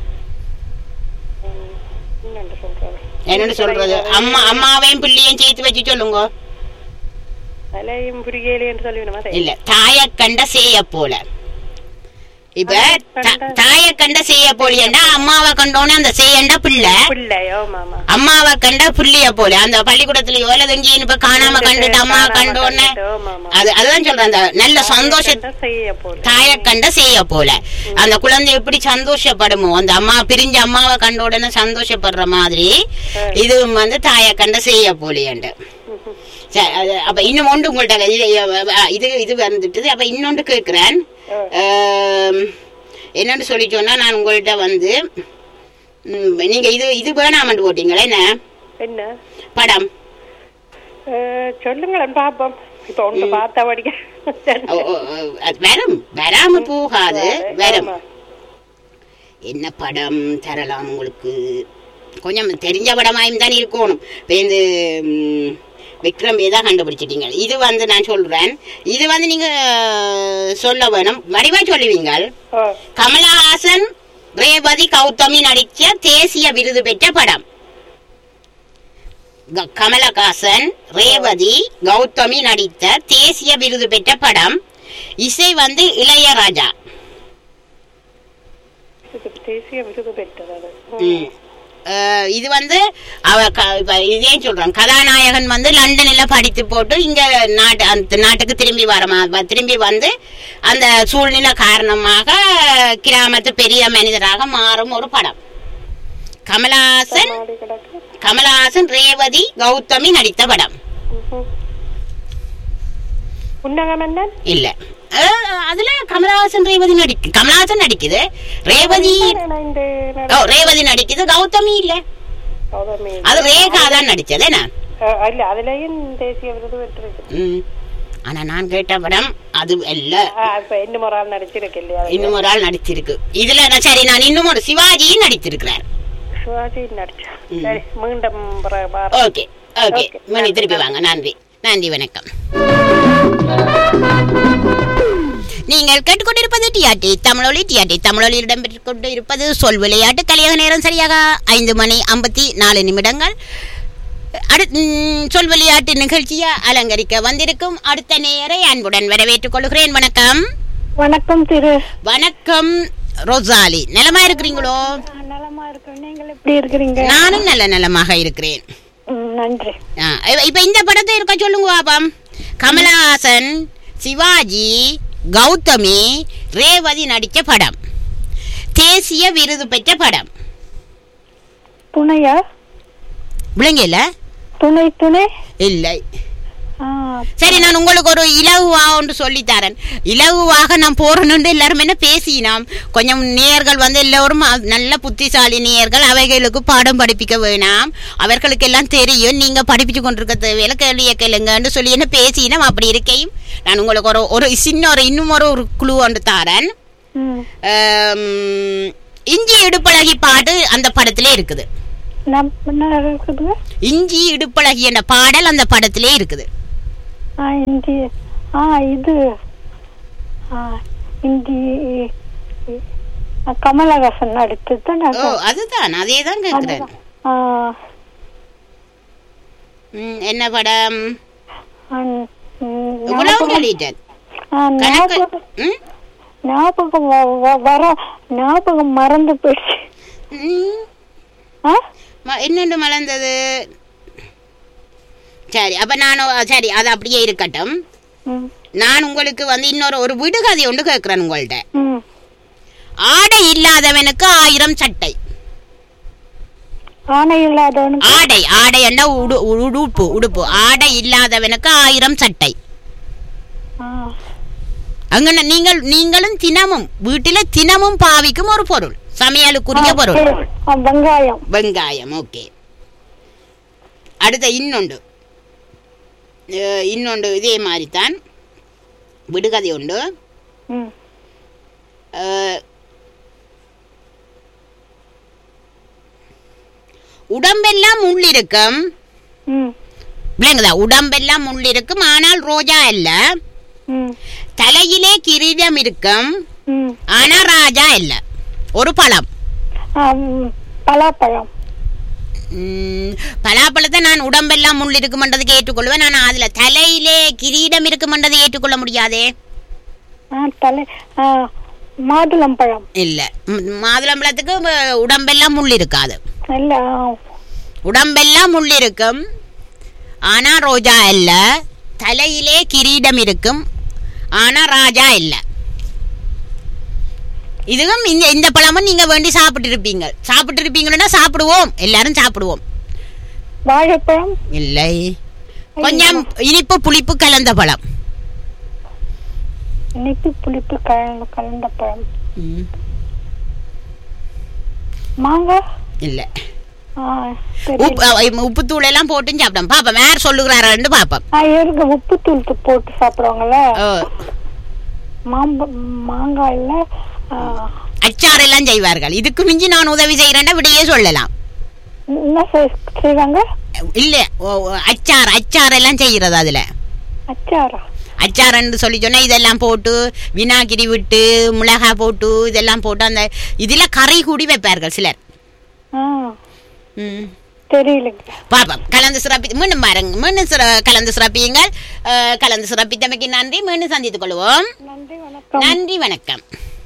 என்னென்று சொல்றது என்னன்னு சொல்றது அம்மா அம்மாவையும் பிள்ளையும் சேர்த்து வச்சு சொல்லுங்க அலையும் புரியலே என்று சொல்லிவிடுமா இல்ல தாய கண்ட செய்ய போல இப்ப த- தாய கண்ட செய்ய போலியண்டா அம்மாவை கண்டோன்னே அந்த செய்யண்டா பிள்ளை பிள்ளையோ மாமா அம்மாவை கண்டா புள்ளிய போல அந்த பள்ளிக்கூடத்துலயோ அல்லது எங்கேயும் இப்ப காணாம கண்டுட்டு அம்மா கண்டோன்னே அது அதுதான் சொல்றேன் அந்த நல்ல சந்தோஷ செய்ய போல தாய கண்ட செய்ய போல அந்த குழந்தை எப்படி சந்தோஷப்படுமோ அந்த அம்மா பிரிஞ்ச அம்மாவை கண்ட உடனே சந்தோஷப்படுற மாதிரி இது வந்து தாய கண்ட செய்ய போலியண்டு சரி, அது- அப்ப இன்னும் ஒன்று உங்கள்ட்ட இது இது இது வந்துட்டுது அப்ப இன்னொன்று கேட்கிறேன் ஆம், என்னன்னு சொல்லி சொன்னா நான் உங்கள்ட்ட வந்து ம், நீங்க இது இது வேணாமட்டு போட்டீங்களே என்ன என்ன படம் அஹ், சொல்லுங்களேன் பாப்போம் இப்ப ஒண்ணு பார்த்தா படிக்க ஓ, ஓ, ஓ, அது வரும் வராம போகாது வரும் ஆமா. என்ன படம் தரலாம் உங்களுக்கு கொஞ்சம் தெரிஞ்ச படமாயும் தான் இருக்கணும் இப்போ இந்த ம், விக்ரம் ஏதா கண்டுபிடிச்சிட்டீங்க இது வந்து நான் சொல்றேன் இது வந்து நீங்க அஹ், சொல்ல வேணும் வடிவா சொல்லுவீங்க ஓ, கமலஹாசன் ரேவதி கௌதமி நடித்த தேசிய விருது பெற்ற படம் க- கமலஹாசன் ரேவதி கௌதமி நடித்த தேசிய விருது பெற்ற படம் இசை வந்து இளையராஜா இதுக்கு தேசிய விருது பெற்றது அது ம். அஹ் இது வந்து அவ க- இப்ப இதே சொல்றேன் கதாநாயகன் வந்து லண்டன்ல படித்து போட்டு இங்க நாட்டு அந்த நாட்டுக்கு திரும்பி வரமா வ- திரும்பி வந்து அந்த சூழ்நிலை காரணமாக கிராமத்து பெரிய மனிதராக மாறும் ஒரு படம் கமலஹாசன் மாடி கிடக்கு கமலஹாசன் ரேவதி கௌதமி நடித்த படம் ம்ஹும். புன்னகம் என்ன இல்ல அஹ் அதுல கமலஹாசன் ரேவதி நடிக்கு கமலஹாசன் நடிக்குது ரேவதி இந்த ஓ ரேவதி நடிக்குது கௌதமி இல்ல கௌதமி அது ரேகா தான் நடிச்சது என்ன அஹ், இல்ல அதுலயும் தேசிய விருது பெற்றிருக்கு ம். ஆனா நான் கேட்ட படம் அது இல்ல அஹ், இப்ப இன்னும் ஒரு ஆள் நடிச்சிருக்கு இல்லையா இன்னும் ஒரு ஆள் நடிச்சிருக்கு இதுல நான் சரி நான் இன்னும் ஒரு சிவாஜியும் நடித்திருக்கிறார் சிவாஜி நடிச்சா ம். சரி மீண்டும் பிற- பாரு. Okay okay Okay. மணி திருப்பி வாங்க நன்றி நன்றி வணக்கம் நீங்கள் கேட்டுக்கொண்டிருப்பது டிஆர்டி தமிழொலி டிஆர்டி தமிழொலி இடம்பெற்றுக் கொண்டு இருப்பது சொல் விளையாட்டு கலியாக நேரம் சரியாக ஐந்து மணி ஐம்பத்தி நாலு நிமிடங்கள் அடுத் ம், சொல் விளையாட்டு நிகழ்ச்சியை அலங்கரிக்க வந்திருக்கும் அடுத்த நேரை அன்புடன் வரவேற்றுக் கொள்கிறேன் வணக்கம் வணக்கம் திரு வணக்கம் ரோசாலி நலமா இருக்கிறீங்களோ நலமா இருக்கேன் நீங்கள் எப்படி இருக்கிறீங்க நானும் நல்ல நலமாக இருக்கிறேன் ம், நன்றி ஆ, இப்ப- இப்ப இந்த படத்தை இருக்க சொல்லுங்க பாப்பம் கமலஹாசன் சிவாஜி கௌதமி ரேவதி நடித்த படம் தேசிய விருது பெற்ற படம் துணையா விளங்கல துணை துணை இல்லை ஆ, சரி நான் உங்களுக்கு ஒரு இலகுவா ஒன்று சொல்லித்தரேன் இலகுவாக நான் போறேன்னு எல்லாரும் என்ன பேசினோம் கொஞ்சம் நேயர்கள் வந்து எல்லோரும் அ- நல்ல புத்திசாலி நேயர்கள் அவைகளுக்கு பாடம் படிப்பிக்க வேணாம் அவர்களுக்கு எல்லாம் தெரியும் நீங்க படிப்பிச்சு கொண்டிருக்க தேவையில்ல கேள்வியை கேளுங்கன்னு சொல்லி என்ன பேசினோம் அப்படி இருக்கையும் நான் உங்களுக்கு ஒரு ஒரு சின்ன ஒரு இன்னும் ஒரு ஒரு குழு ஒன்று தாரேன் ம். ஆம், இஞ்சி இடுப்பழகி பாட்டு அந்த படத்திலே இருக்குது நம்- என்ன இருக்குது இஞ்சி இடுப்பழகி என்ற பாடல் அந்த படத்திலே இருக்குது ஆ இந்தி ஆ இது ஆ இந்தி ஆ, கமலஹாசன் நடித்தது ஓ அதுதான் அதே தான் கேட்கிறேன் ஆ, ம், என்ன படம் ஆ, ம், இவ்வளவு ஞாபகம் சொல்லிட்டேன் ஆ, கணக்கு ஞாபகம் ம்? ஞாபகம் வ- வ- வர ஞாபகம் மறந்து போயிடுச்சு ம். ஆ ம- என்னென்று மலர்ந்தது சரி அப்ப நான் ஒ- சரி அது அப்படியே இருக்கட்டும் ம் நான் உங்களுக்கு வந்து இன்னொரு ஒரு விடுகதை ஒன்று கேட்கிறேன் உங்கள்ட்ட ம் ஆடை இல்லாதவனுக்கு ஆயிரம் சட்டை ஆணை இல்லாதவனுக்கு ஆடை ஆடை என்ன உடு உடுப்பு உடுப்பு ஆடை இல்லாதவனுக்கு ஆயிரம் சட்டை ஆ, அங்க நீங்கள் நீங்களும் தினமும் வீட்டில தினமும் பாவிக்கும் ஒரு பொருள் சமையலுக்குரிய பொருள் ஆ, வெங்காயம் வெங்காயம் ஓகே அடுத்த இன்னொன்று அஹ், இன்னொன்று இதே மாதிரி தான் விடுகதை உண்டு ம் அஹ், உடம்பெல்லாம் முள் இருக்கும் ம் விளங்குதா உடம்பெல்லாம் முள் இருக்கும் ஆனால் ரோஜா இல்ல ம் தலையிலே கிரீடம் இருக்கும் ம் ஆனா ராஜா இல்ல ஒரு பழம் ஆ, ம், பலாப்பழம் ம், பலாப்பழத்தை நான் உடம்பெல்லாம் முள் இருக்குமன்றதுக்கு ஏற்றுக்கொள்வேன் நான் அதுல தலையிலே கிரீடம் இருக்குமன்றதை ஏற்றுக்கொள்ள முடியாதே ஆ தலை ஆ மாதுளம்பழம் இல்ல ம், மாதுளம்பழத்துக்கு அஹ், உடம்பெல்லாம் முள் இருக்காது இல்ல ஆ, உடம்பெல்லாம் முள் இருக்கும் ஆனா ரோஜா இல்ல தலையிலே கிரீடம் இருக்கும் ஆனா ராஜா இல்ல இதுவும் இந்த இந்த பழமும் நீங்க வேண்டி சாப்பிட்டு இருப்பீங்க சாப்பிட்டு இருப்பீங்கன்னா சாப்பிடுவோம் எல்லாரும் சாப்பிடுவோம் வாழைப்பழம் இல்லை கொஞ்சம் இனிப்பு புளிப்பு கலந்த பழம் இனிப்பு புளிப்பு கலந்த கலந்த பழம் மாங்காய் இல்ல ஆ சரி உப்பு அஹ், உப்புத்தூள் எல்லாம் போட்டு சாப்பிட்டோம் பாப்போம் யார் சொல்லுகிறாருன்னு பாப்போம் ஆ இருக்கு உப்பு தூள் போட்டு சாப்பிடுவாங்கல்ல ஓ, மாம்ப மாங்காயில ஆ, அச்சார் எல்லாம் செய்வார்கள் இதுக்கு மிஞ்சி நான் உதவி செய்யறேன்னா விடையே சொல்லலாம் என்ன செய்- செய்வாங்க இல்ல ஓ, ஓ, அச்சார் அச்சார் எல்லாம் செய்யறது அதுல அச்சாரா அச்சாரன்னு சொல்லி சொன்னா இதெல்லாம் போட்டு வினாகிரி விட்டு மிளகாய் போட்டு இதெல்லாம் போட்டு அந்த இதுல கறி கூடி வைப்பார்கள் சிலர் ஆ ம். தெரியலைங்க பாப்போம் கலந்து சிறப்பி மீண்டும் பாருங்க மீண்டும் சிற கலந்து சிறப்பியுங்கள் அஹ், கலந்து சிறப்பித்தமைக்கு நன்றி மீண்டும் சந்தித்துக் கொள்வோம் நன்றி வணக்கம் நன்றி வணக்கம்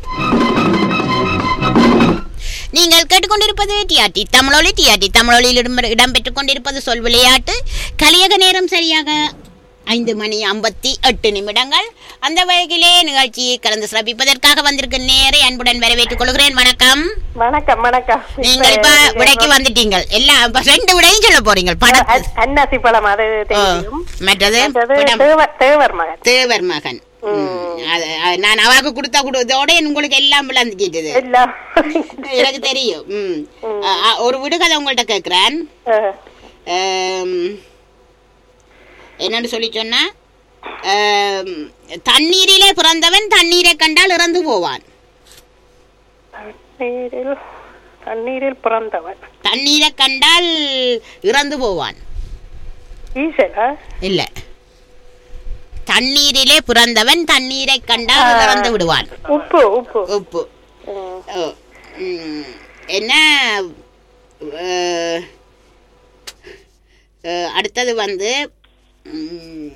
நீங்கள் கேட்டுக்கொண்டிருப்பது டிஆர்டி தமிழொலி டிஆர்டி தமிழொலியில் இடம் இடம்பெற்றுக் கொண்டிருப்பது சொல் விளையாட்டு கலியக நேரம் சரியாக ஐந்து மணி ஐம்பத்தி எட்டு நிமிடங்கள் அந்த வகையிலே நிகழ்ச்சியை கலந்து சிறப்பிப்பதற்காக வந்திருக்கும் நேரை அன்புடன் வரவேற்றுக் கொள்கிறேன் வணக்கம் வணக்கம் வணக்கம் நீங்கள் இப்ப விடைக்கு வந்துட்டீங்க எல்லாம் இப்ப ரெண்டு விடையும் சொல்ல போறீங்க படத்து அ- அன்னாசி பழம் அது ஓ, தெரியும் மற்றது மற்றது படம். தேவர் தேவர் மகன் தேவர் மகன் ம், அது- அது நான் அவாக்கு கொடுத்தா கொடுத்தோட உங்களுக்கு எல்லாம் விளந்துக்கிட்டது எல்லாம் எனக்கு தெரியும் ம். அ, அ, ஒரு விடுகதை உங்கள்ட்ட கேட்கிறேன் அஹ், ஆம், என்னன்னு சொல்லி சொன்னா ஆம், தண்ணீரிலே பிறந்தவன் தண்ணீரை கண்டால் இறந்து போவான் தண்ணீரில் தண்ணீரில் பிறந்தவன் தண்ணீரை கண்டால் இறந்து போவான் ஈசனா இல்ல தண்ணீரிலே பிறந்தவன் தண்ணீரை கண்டால் இறந்து விடுவான் உப்பு உப்பு உப்பு ம். ஓ, ம், என்ன அஹ், அஹ், அடுத்தது வந்து ம்,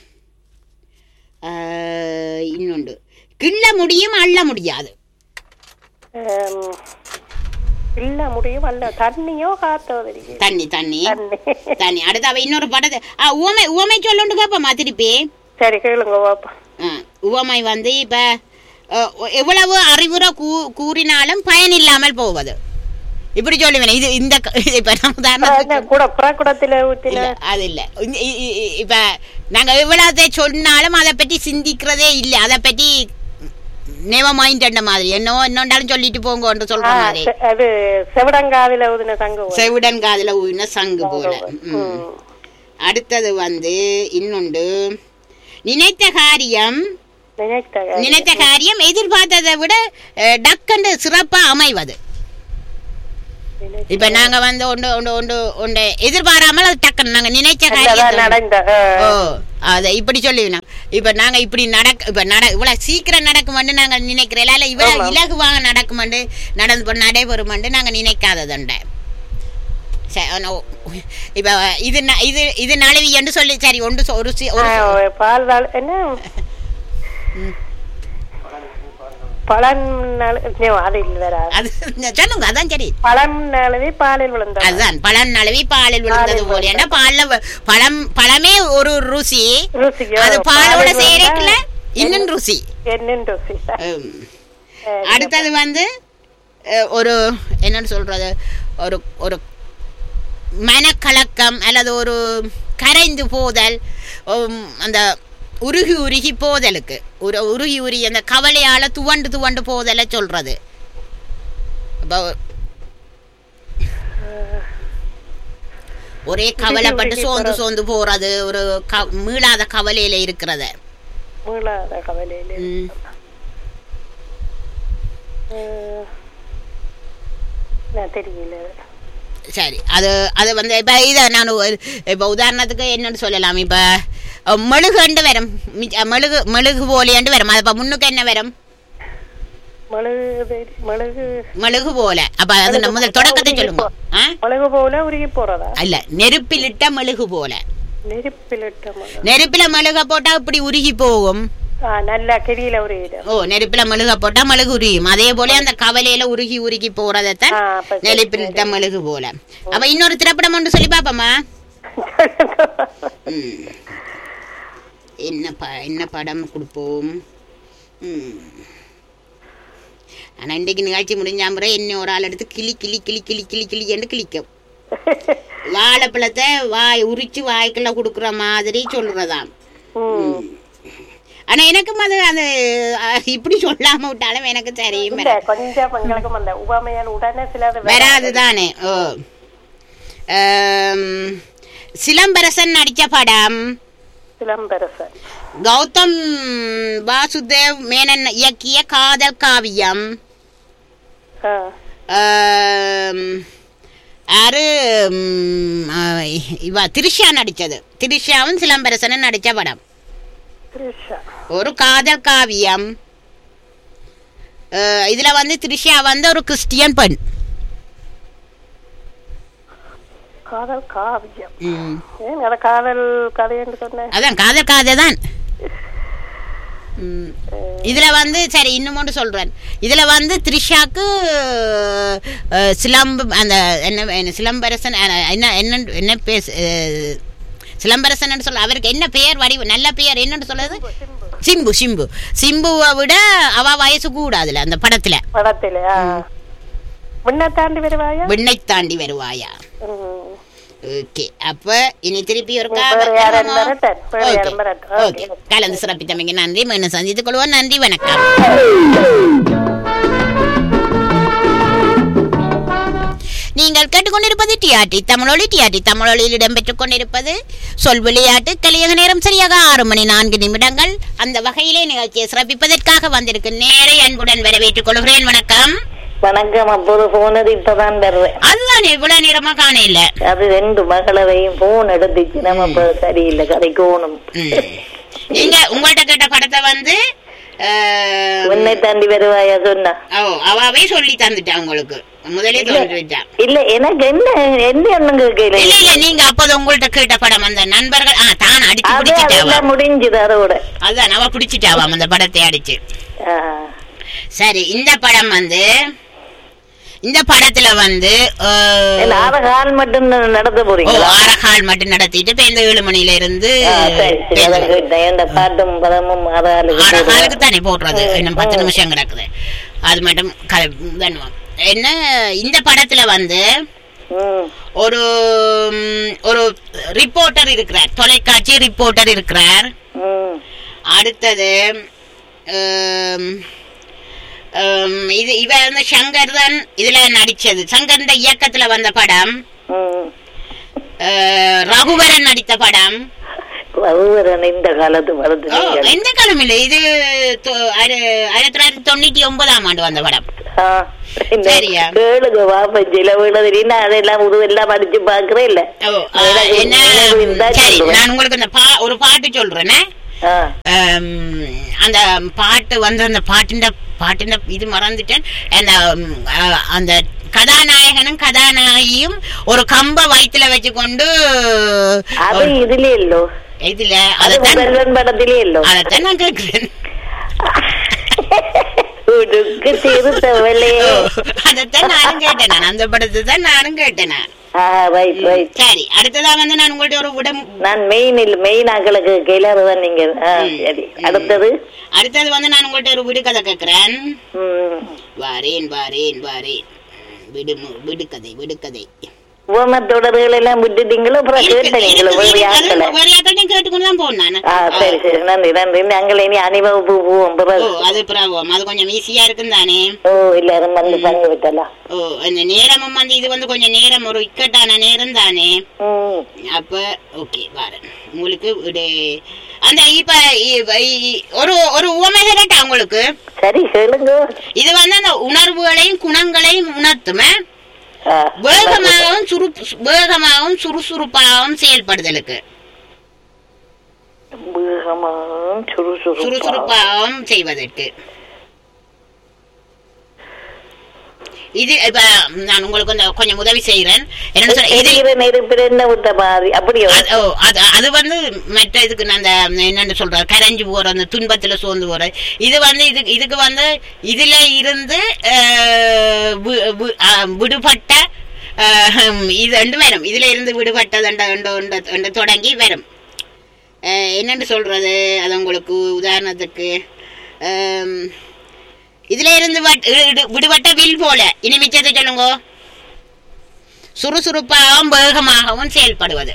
அஹ், இன்னொன்று கிள்ள முடியும் அள்ள முடியாது ஆம், இல்ல முடியும் அல்ல தண்ணியோ காத்தோ தெரியும் தண்ணி தண்ணி தண்ணி தண்ணி அடுத்து அவ இன்னொரு படத்தை ஆ, உவமை உவமை சொல்லுண்டு கேப்பமா திருப்பி சரி கேளுங்க பாப்பா ஆ, உவமை வந்து இப்ப அஹ், எவ்வளவு அறிவுரை கூ கூறினாலும் பயன் இல்லாமல் போவது இப்படி சொல்லுவேன் இது இந்த க- இப்ப நம்ம உதாரணத்துக்கு கூட புறக்குடத்துல ஊத்தின இல்ல, அது இல்ல இந்த- இ- இ- இ- இப்ப நாங்க எவ்வளவு சொன்னாலும் அதை பற்றி சிந்திக்கிறதே இல்ல அதை பற்றி நேவ மைண்ட் மாதிரி என்னவோ என்னொண்டாலும் சொல்லிட்டு போங்கன்னு சொல்ற ஆ, மாதிரி செ- அது செவடங்காவில ஊதின சங்கு ஊ- செவிடன் காதுல ஊயின சங்கு போல ம். ம். அடுத்தது வந்து இன்னொன்று நினைத்த காரியம் நினைத்த நினைத்த காரியம் எதிர்பார்த்ததை விட அஹ், டக்குன்னு சிறப்பா அமைவது இப்ப நாங்க வந்து ஒன்று ஒன்று ஒன்று ஒன்று எதிர்பாராமல் அது டக்குன்னு நாங்க நினைச்ச அதான் காரியம் நடந்த ஆ. ஓ அத இப்படி சொல்லுவேன் இப்ப நாங்க இப்படி நடக்க இப்ப நட இவ்வளவு சீக்கிரம் நடக்குமெண்டு நாங்க நினைக்கிறோம் இல்ல இவ்வளவு இலகுவாக நடக்குமெண்டு நடந்து போ- நடைபெறுமெண்டு நாங்க நினைக்காததுண்ட சரி, ஆனா, இப்ப இது ந- இது இது நழுவி என்று சொல்லி சரி ஒன்று சொ- ஒரு சி- ஒரு ஆ, பால் தாள் என்ன பழம் நழு- நோ, அது இல்ல வராது அது சொல்லுங்க அதான் சரி பழம் நழுவி பாலில் விழுந்த அதுதான் பழம் நழுவி பாலில் விழுந்தது போல ஏன்னா பால்ல வ- பழம் பழமே ஒரு ருசி ருசியோ அது பாலோட பாலில் சேரக்குல விழுந்தா இன்னும் ருசி என்னன்னு ருசி உம். அடுத்தது வந்து அஹ், ஒரு என்னன்னு சொல்றது ஒரு ஒரு மனக்கலக்கம் அல்லது ஒரு கரைந்து போதல் உம், அந்த உருகி உருகி போதலுக்கு ஒரு உருகி உருகி அந்த கவலையால துவண்டு துவண்டு போதலை சொல்றது அப்ப ஒரே கவலைப்பட்டு உருகி சோர்ந்து போறது. சோர்ந்து போறது ஒரு க- மீளாத கவலையில இருக்கிறத மீளாத கவலையில ம். அஹ், நான் தெரியல சரி அது அது வந்து இப்போ இதை நான் இப்போ உதாரணத்துக்கு என்னன்னு சொல்லலாம் இப்போ மெழுகுண்டு வரும் மிச்ச- மெழுகு மெழுகு போலியண்டு வரும் அது இப்போ முன்னுக்கு என்ன வரும் மிளகு தெரி- மிளகு மெழுகு போல அப்போ அது நம்ம முதல் தொடக்கத்தை சொல்லுங்க ஆ மிளகு போல உருகி போறதா இல்ல நெருப்பிலிட்ட மெழுகு போல நெருப்பிலிட்ட மிளகு நெருப்பில மெழுக போட்டா இப்படி உருகி போகும் ஆ, நல்லா கெடியில உருகிடும் ஓ நெருப்பில மெழுக போட்டா மெழுகு உருகியும் அதே போல அந்த கவலையில உருகி உருகி போறதைத்தான் ஆ, அப்ப சரி, நெருப்பிலிட்ட மெழுகு போல அப்ப இன்னொரு திரைப்படம் ஒன்று சொல்லி பாப்போமா ம். என்ன ப என்ன படம் கொடுப்போம் ம். ஆனா இன்றைக்கு நிகழ்ச்சி முடிஞ்ச முறை என்ன ஒரு ஆள் எடுத்து கிளி கிளி கிளி கிளி கிளி கிளி என்று கிளிக்கும் வாழைப்பழத்தை வாய் உரிச்சு வாய்க்குள்ள கொடுக்குற மாதிரி சொல்றதாம் ம். ஆனா எனக்கும் அது அது அஹ், இப்படி சொல்லாம விட்டாலும் எனக்கு தெரியும் இல்ல கொஞ்சம் எங்களுக்கும் அந்த உபாமையால் உடனே சிலது வராது தானே ஓ ஆம், சிலம்பரசன் நடிச்ச படம் சிலம்பரசன் கௌதம் வாசுதேவ் மேனன் இயக்கிய காதல் காவியம் ஆ. ஆம், யாரு ம், ஆ, இவ திரிஷா நடிச்சது திரிஷாவும் சிலம்பரசனும் நடிச்ச படம் திரிஷா ஒரு காதல் காவியம் அஹ், இதுல வந்து திரிஷா வந்து ஒரு கிறிஸ்டியன் பெண் காதல் காவியம் ம். ஏன் அத காதல் கதைன்னு சொன்னேன் அதான் காதல் காதை தான் ம். இதுல வந்து சரி இன்னும் ஒன்று சொல்றேன் இதுல வந்து த்ரிஷாக்கு அஹ், சிலம்பு அந்த என்ன என்ன சிலம்பரசன் அஹ், என்ன என்ன என்ன பேச அஹ், சிலம்பரசன் சொல்ல அவருக்கு என்ன பெயர் வடிவு நல்ல பெயர் என்னன்னு சொல்லுது சிம்பு சிம்பு சிம்புவை விட அவ வயசு கூட அதுல அந்த படத்துல படத்துல ஆ. முன்ன தாண்டி வருவாயா விண்ணை தாண்டி வருவாயா ம். ஓகே அப்ப இனி திருப்பி ஒரு வேற யாரும் வரட்டும். வேற யாரும் வரட்டும். Okay Okay. கலந்து சிறப்பித்தமைக்கு நன்றி மீண்டும் சந்தித்துக் கொள்வோம் நன்றி வணக்கம் நீங்கள் கேட்டுக்கொண்டிருப்பது டிஆர்டி தமிழொலி டிஆர்டி தமிழொலியில் இடம்பெற்றுக் கொண்டிருப்பது சொல் விளையாட்டு கலியக நேரம் சரியாக ஆறு மணி நான்கு நிமிடங்கள் அந்த வகையிலே நிகழ்ச்சியை சிறப்பிப்பதற்காக வந்திருக்கு நேரே அன்புடன் வரவேற்றுக் கொள்கிறேன் வணக்கம் வணக்கம் அப்போது போனது இப்பதான் வருவேன் அதுதான் இவ்வளவு நேரமா காண இல்ல அது ரெண்டு மகளவையும் போன் எடுத்துச்சு நம்ம இப்ப சரியில்லை கதைக்கோணும் ம். நீங்க உங்கள்ட்ட கேட்ட படத்தை வந்து அஹ், உன்னை தாண்டி வருவாயா சொன்னா ஓ அவாவே சொல்லி தந்துட்டா உங்களுக்கு முதலே தோன்றிட்டா இல்ல எனக்கு என்ன என்ன ஒண்ணும் கேட்கல இல்ல இல்ல நீங்க அப்போது உங்கள்ட்ட கேட்ட படம் அந்த நண்பர்கள் ஆ தான் அடிச்சு அது பிடிச்சிட்டாவா அதெல்லாம் முடிஞ்சுது அதோட அதான் அவ பிடிச்சிட்டாவாம் அந்த படத்தை அடிச்சு ஆ. சரி இந்த படம் வந்து இந்த படத்துல வந்து அஹ், இல்ல, அரை கால் மட்டும் நடத்த ஓ போறீங்களா ஆறகால் மட்டும் நடத்திட்டு இப்ப இந்த ஏழு மணில இருந்து ஆ, சரி சரி அதான் கேட்டேன் இந்த பாட்டும் பதமும் அதாளுக்கு ஆறகாலுக்கு தானே போடுறது இன்னும் பத்து நிமிஷம் கிடக்குது அது மட்டும் க- பண்ணுவோம் என்ன இந்த படத்துல வந்து ம் ஒரு ம், ஒரு ரிப்போர்ட்டர் இருக்கிறார் தொலைக்காட்சி ரிப்போர்ட்டர் இருக்கிறார் ம் அடுத்தது ஹம், ஹம், இது இவ வந்து சங்கர் தான் இதுல நடிச்சது சங்கர் இந்த இயக்கத்துல வந்த படம் ம் அஹ், ரகுவரன் நடித்த படம் ரகுவரன் இந்த காலத்து வருது ஓ, எந்த காலம் இல்லை இது தொ- ஆயிர- ஆயிரத்தி தொள்ளாயிரத்தி தொண்ணூத்தி ஒன்பதாம் ஆண்டு வந்த படம் சரியா? கேளுங்க வாப்ப சில வீடு நான் அதெல்லாம் உது எல்லாம் படிச்சு பாக்குறேன் இல்ல ஓ, ஆ, எனக்கு என்ன நினைவு இருந்தா சரி சொல்லுவேன். நான் உங்களுக்கு அந்த பா ஒரு பாட்டு சொல்றேனே ஆ, ஹம், அந்த பாட்டு வந்து அந்த பாட்டின் பாட்டின் இது மறந்துட்டேன் அந்த ம், அஹ், அந்த கதாநாயகனும் கதாநாயகியும் ஒரு கம்ப வயித்துல வச்சுக்கொண்டு அது இதுல இல்லோ இதுல அது அதைத்தான் முதல்வன் படத்திலே இல்லோ அதைத்தான் நான் கேட்கிறேன் உடுக்கு திருத்தவளே ஓ, அதைத்தான் நானும் கேட்டேன் நான் அந்த படத்தை தான் நானும் கேட்டேன் நான். ஆ ரைட் ரைட் சரி அடுத்ததா வந்து நான் உங்கள்ட்ட ஒரு விடம் நான் மெயின் இல்ல மெயின் ஆக்களுக்கு கேளாதான் நீங்க ஆ, ம், சரி ம். அடுத்தது அடுத்தது வந்து நான் உங்கள்ட்ட ஒரு விடுகதை கேட்கிறேன் ம் வாரேன் வாரேன் வாரேன் விடு விடுகதை விடுகதை உவம தொடர்கள் எல்லாம் விட்டுட்டீங்களோ அப்புறம் கேட்டீங்களோ வேறு ஆக்களை வேறையாக்கள்டையும் கேட்டுக்கொண்டு தான் போனேன் ஆ சரி சரி நன்றி நன்றி நாங்கள் இனி அணிவகுப்பு போவோம் ஓ பிறகு அது பிராபம் அது கொஞ்சம் ஈஸியா இருக்கும் தானே ஓ எல்லாரும் வந்து பண்ணி விட்டலாம் ஓ அந்த நேரமும் வந்து இது வந்து கொஞ்சம் நேரம் ஒரு இக்கட்டான நேரம் தானே ம் அப்ப ஓகே வரேன் உங்களுக்கு ஒரு அந்த இப்ப இ- இ- ஒரு ஒரு உவமை கேட்டா உங்களுக்கு சரி கேளுங்க இது வந்து அந்த உணர்வுகளையும் குணங்களையும் உணர்த்துமே ஆ, வேகமாகவும் சுரு வேகமாகவும் சுறுசுறுப்பாகவும் செயல்படுதலுக்கு வேகமாகவும் சுறுசுறுப்பாகவும். சுறுசுறுப்பாகவும் செய்வதற்கு இது இப்ப நான் உங்களுக்கு கொஞ்சம் கொஞ்சம் உதவி செய்யறேன் என்ன சொல்ற இது எரிகிற நெருப்பில் என்ன விட்ட மாதிரி அப்படியோ அது- ஓ, அது அது வந்து மற்ற இதுக்கு நான் அந்த என்னன்னு சொல்ற கரைஞ்சு போற அந்த துன்பத்துல சோர்ந்து போற இது வந்து இது இதுக்கு வந்து இதுல இருந்து அஹ், வி- வி- அஹ், விடுபட்ட அஹ், இது ரெண்டு வரும் இதுல இருந்து விடுபட்டது என்ற- என்ற- என்ற- என்ற தொடங்கி வரும் அஹ், என்னன்னு சொல்றது அது உங்களுக்கு உதாரணத்துக்கு அம், இதுல இருந்து வட்- இ- இடு- விடுபட்ட வில் போல இனி மிச்சத்தை சொல்லுங்க சுறுசுறுப்பாகவும் வேகமாகவும் செயல்படுவது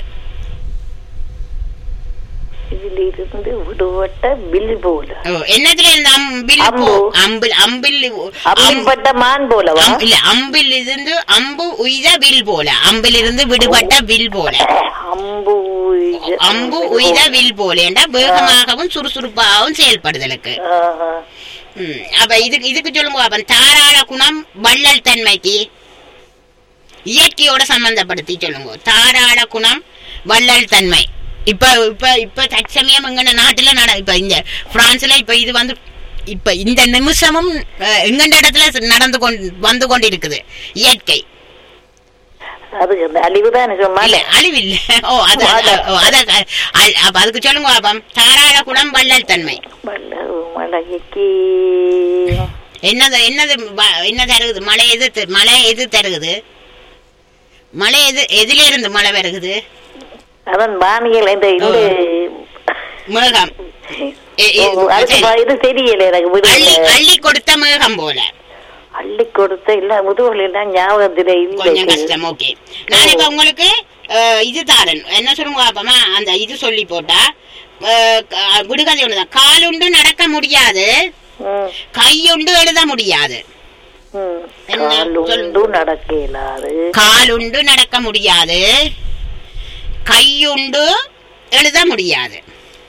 இதில் இருந்து விடுபட்ட வில் போல ஓ, என்னத்துல இருந்து அம்பில் அம்பு. போ- அம்பில் அம்பில் அம்- அப்படிப்பட்ட மான் போலவா அம்- இல்ல அம்பில் இருந்து அம்பு உய்த வில் போல அம்பில் இருந்து விடுபட்ட வில் போல அம்பு உய்த- அம்பு உய்த வில் போல என்றா வேகமாகவும் சுறுசுறுப்பாகவும் செயல்படுதலுக்கு ஆஹா. ம், அப்ப இதுக்கு இதுக்கு சொல்லுங்க அப்ப தாராள குணம் வள்ளல் தன்மைக்கு இயற்கையோட சம்பந்தப்படுத்தி சொல்லுங்க தாராள குணம் வள்ளல் தன்மை இப்ப இப்ப இப்ப தற்சமயம் எங்கன நாட்டுல நட இப்ப இந்த பிரான்ஸ்ல இப்ப இது வந்து இப்ப இந்த நிமிஷமும் அஹ், எங்கண்ட இடத்துல நடந்து கொண்டு வந்து கொண்டிருக்குது இயற்கை அது அந்த அழிவுதான் சும்மா இல்ல அழிவில்ல ஓ அது அது- ஓ, அத அ- அப்ப அதுக்கு சொல்லுங்க பாப்பம் தாராள குணம் வள்ளல் தன்மை மலைக்கு என்னது என்னது வ- என்ன தருகுது மழை எது த- மழை எது தருகுது மழை எது எதுல இருந்து மழை வருகுது அதன் பாணிகள் இந்த இந்த மேகம் எ- ஓ, எ- அதுக்கு சரி. ப- இது தெரியல எனக்கு அள்ளி விடுங்க அள்ளி கொடுத்த மேகம் போல அள்ளி கொடுத்த இல்ல முதுகுல எல்லாம் ஞாபகத்துல கொஞ்சம் இல்லை கஷ்டம் ஓகே நான் இப்ப உங்களுக்கு அஹ், இது தாரன் என்ன சொல்லுங்க பாப்பமா அந்த இது சொல்லி போட்டா அஹ், க- விடுகதை ஒண்ணுதான் காலுண்டு நடக்க முடியாது ம், கையுண்டு எழுத முடியாது ம். என்ன காலுண்டு நடக்க இயலாது காலுண்டு நடக்க முடியாது கையுண்டு எழுத முடியாது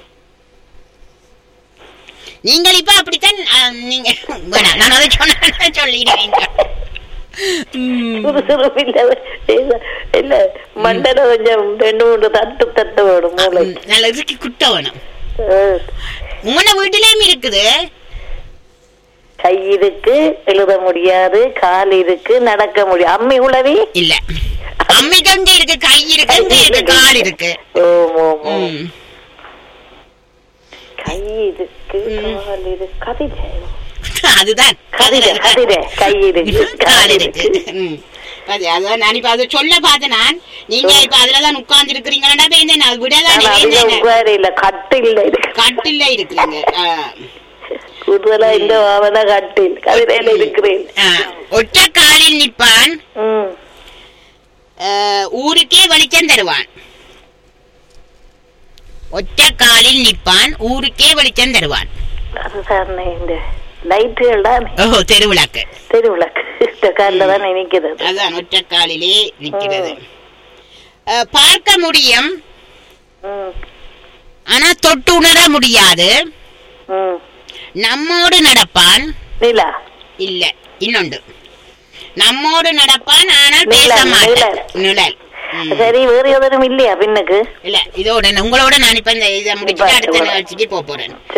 நீங்கள் இப்ப அப்படித்தான் அஹ், நீங்க வேணாம், நான் அதை சொன்ன சொல்லிடுவீங்க ம். சுறுசுறுப்பு இல்ல இல்ல, இல்ல மண்டல கொஞ்சம் ரெண்டு மூணு தட்டு தட்டு வேணும் மூளை ம், நல்ல இறுக்கி குட்ட வேணும் அஹ், உங்களோட வீட்டிலேயும் இருக்குது கை இருக்கு எழுத முடியாது கால் இருக்கு நடக்க முடியாது அம்மி உளவி இல்ல அம்மிக்கு அங்க இருக்கு கை இருக்கு அங்க இருக்கு கால் இருக்கு ஓம் ஓம் ஓம். ம். கை இருக்கு கால் இருக்கு கதிரை அதுதான் கதிரை கதிரை கை இருக்கு கால் இருக்கு ம். அது அதான் நான் இப்ப அதை சொல்ல பார்த்தேன் நான் நீங்க இப்ப அதுலதான் உட்கார்ந்து இருக்கிறீங்களா வேந்தேன் அது விடதான் ஆனா அதுல வேந்தேன் உட்கார இல்ல கட்டு இல்ல இருக்கு கட்டில இருக்கிறீங்க ஆ. கூடுதலா இந்த வாவன காட்டேன் கதிரையில இருக்கிறேன் ஆ, ஒற்ற காலில் நிற்பான் ம் ஆ, ஊருக்கே வெளிச்சம் தருவான் ஒற்ற காலில் நிற்பான் ஊருக்கே வெளிச்சம் தருவான் அதுதான் இந்த லைட்டுகள் தான் ஓ தெருவிளக்கு தெருவிளக்கு இந்த காலில் தான் நினைக்கிறது அதான் ஒற்ற காலிலே நிற்கிறது ஆ, பார்க்க முடியும் ம் ஆனா தொட்டு உணர முடியாது ம் நம்மோடு நடப்பான் நிலா இல்ல இன்னொன்று நம்மோடு நடப்பான் ஆனால் பேச நிழல், மாட்டான் நிழல். நிழல் ம். சரி வேறு எதுவும் இல்லையா பின்னுக்கு இல்ல இதோட உங்களோட நான் இப்ப இந்த இதை முடிச்சுட்டு அடுத்த பாத்து நிகழ்ச்சிக்கு போக போறேன் சரி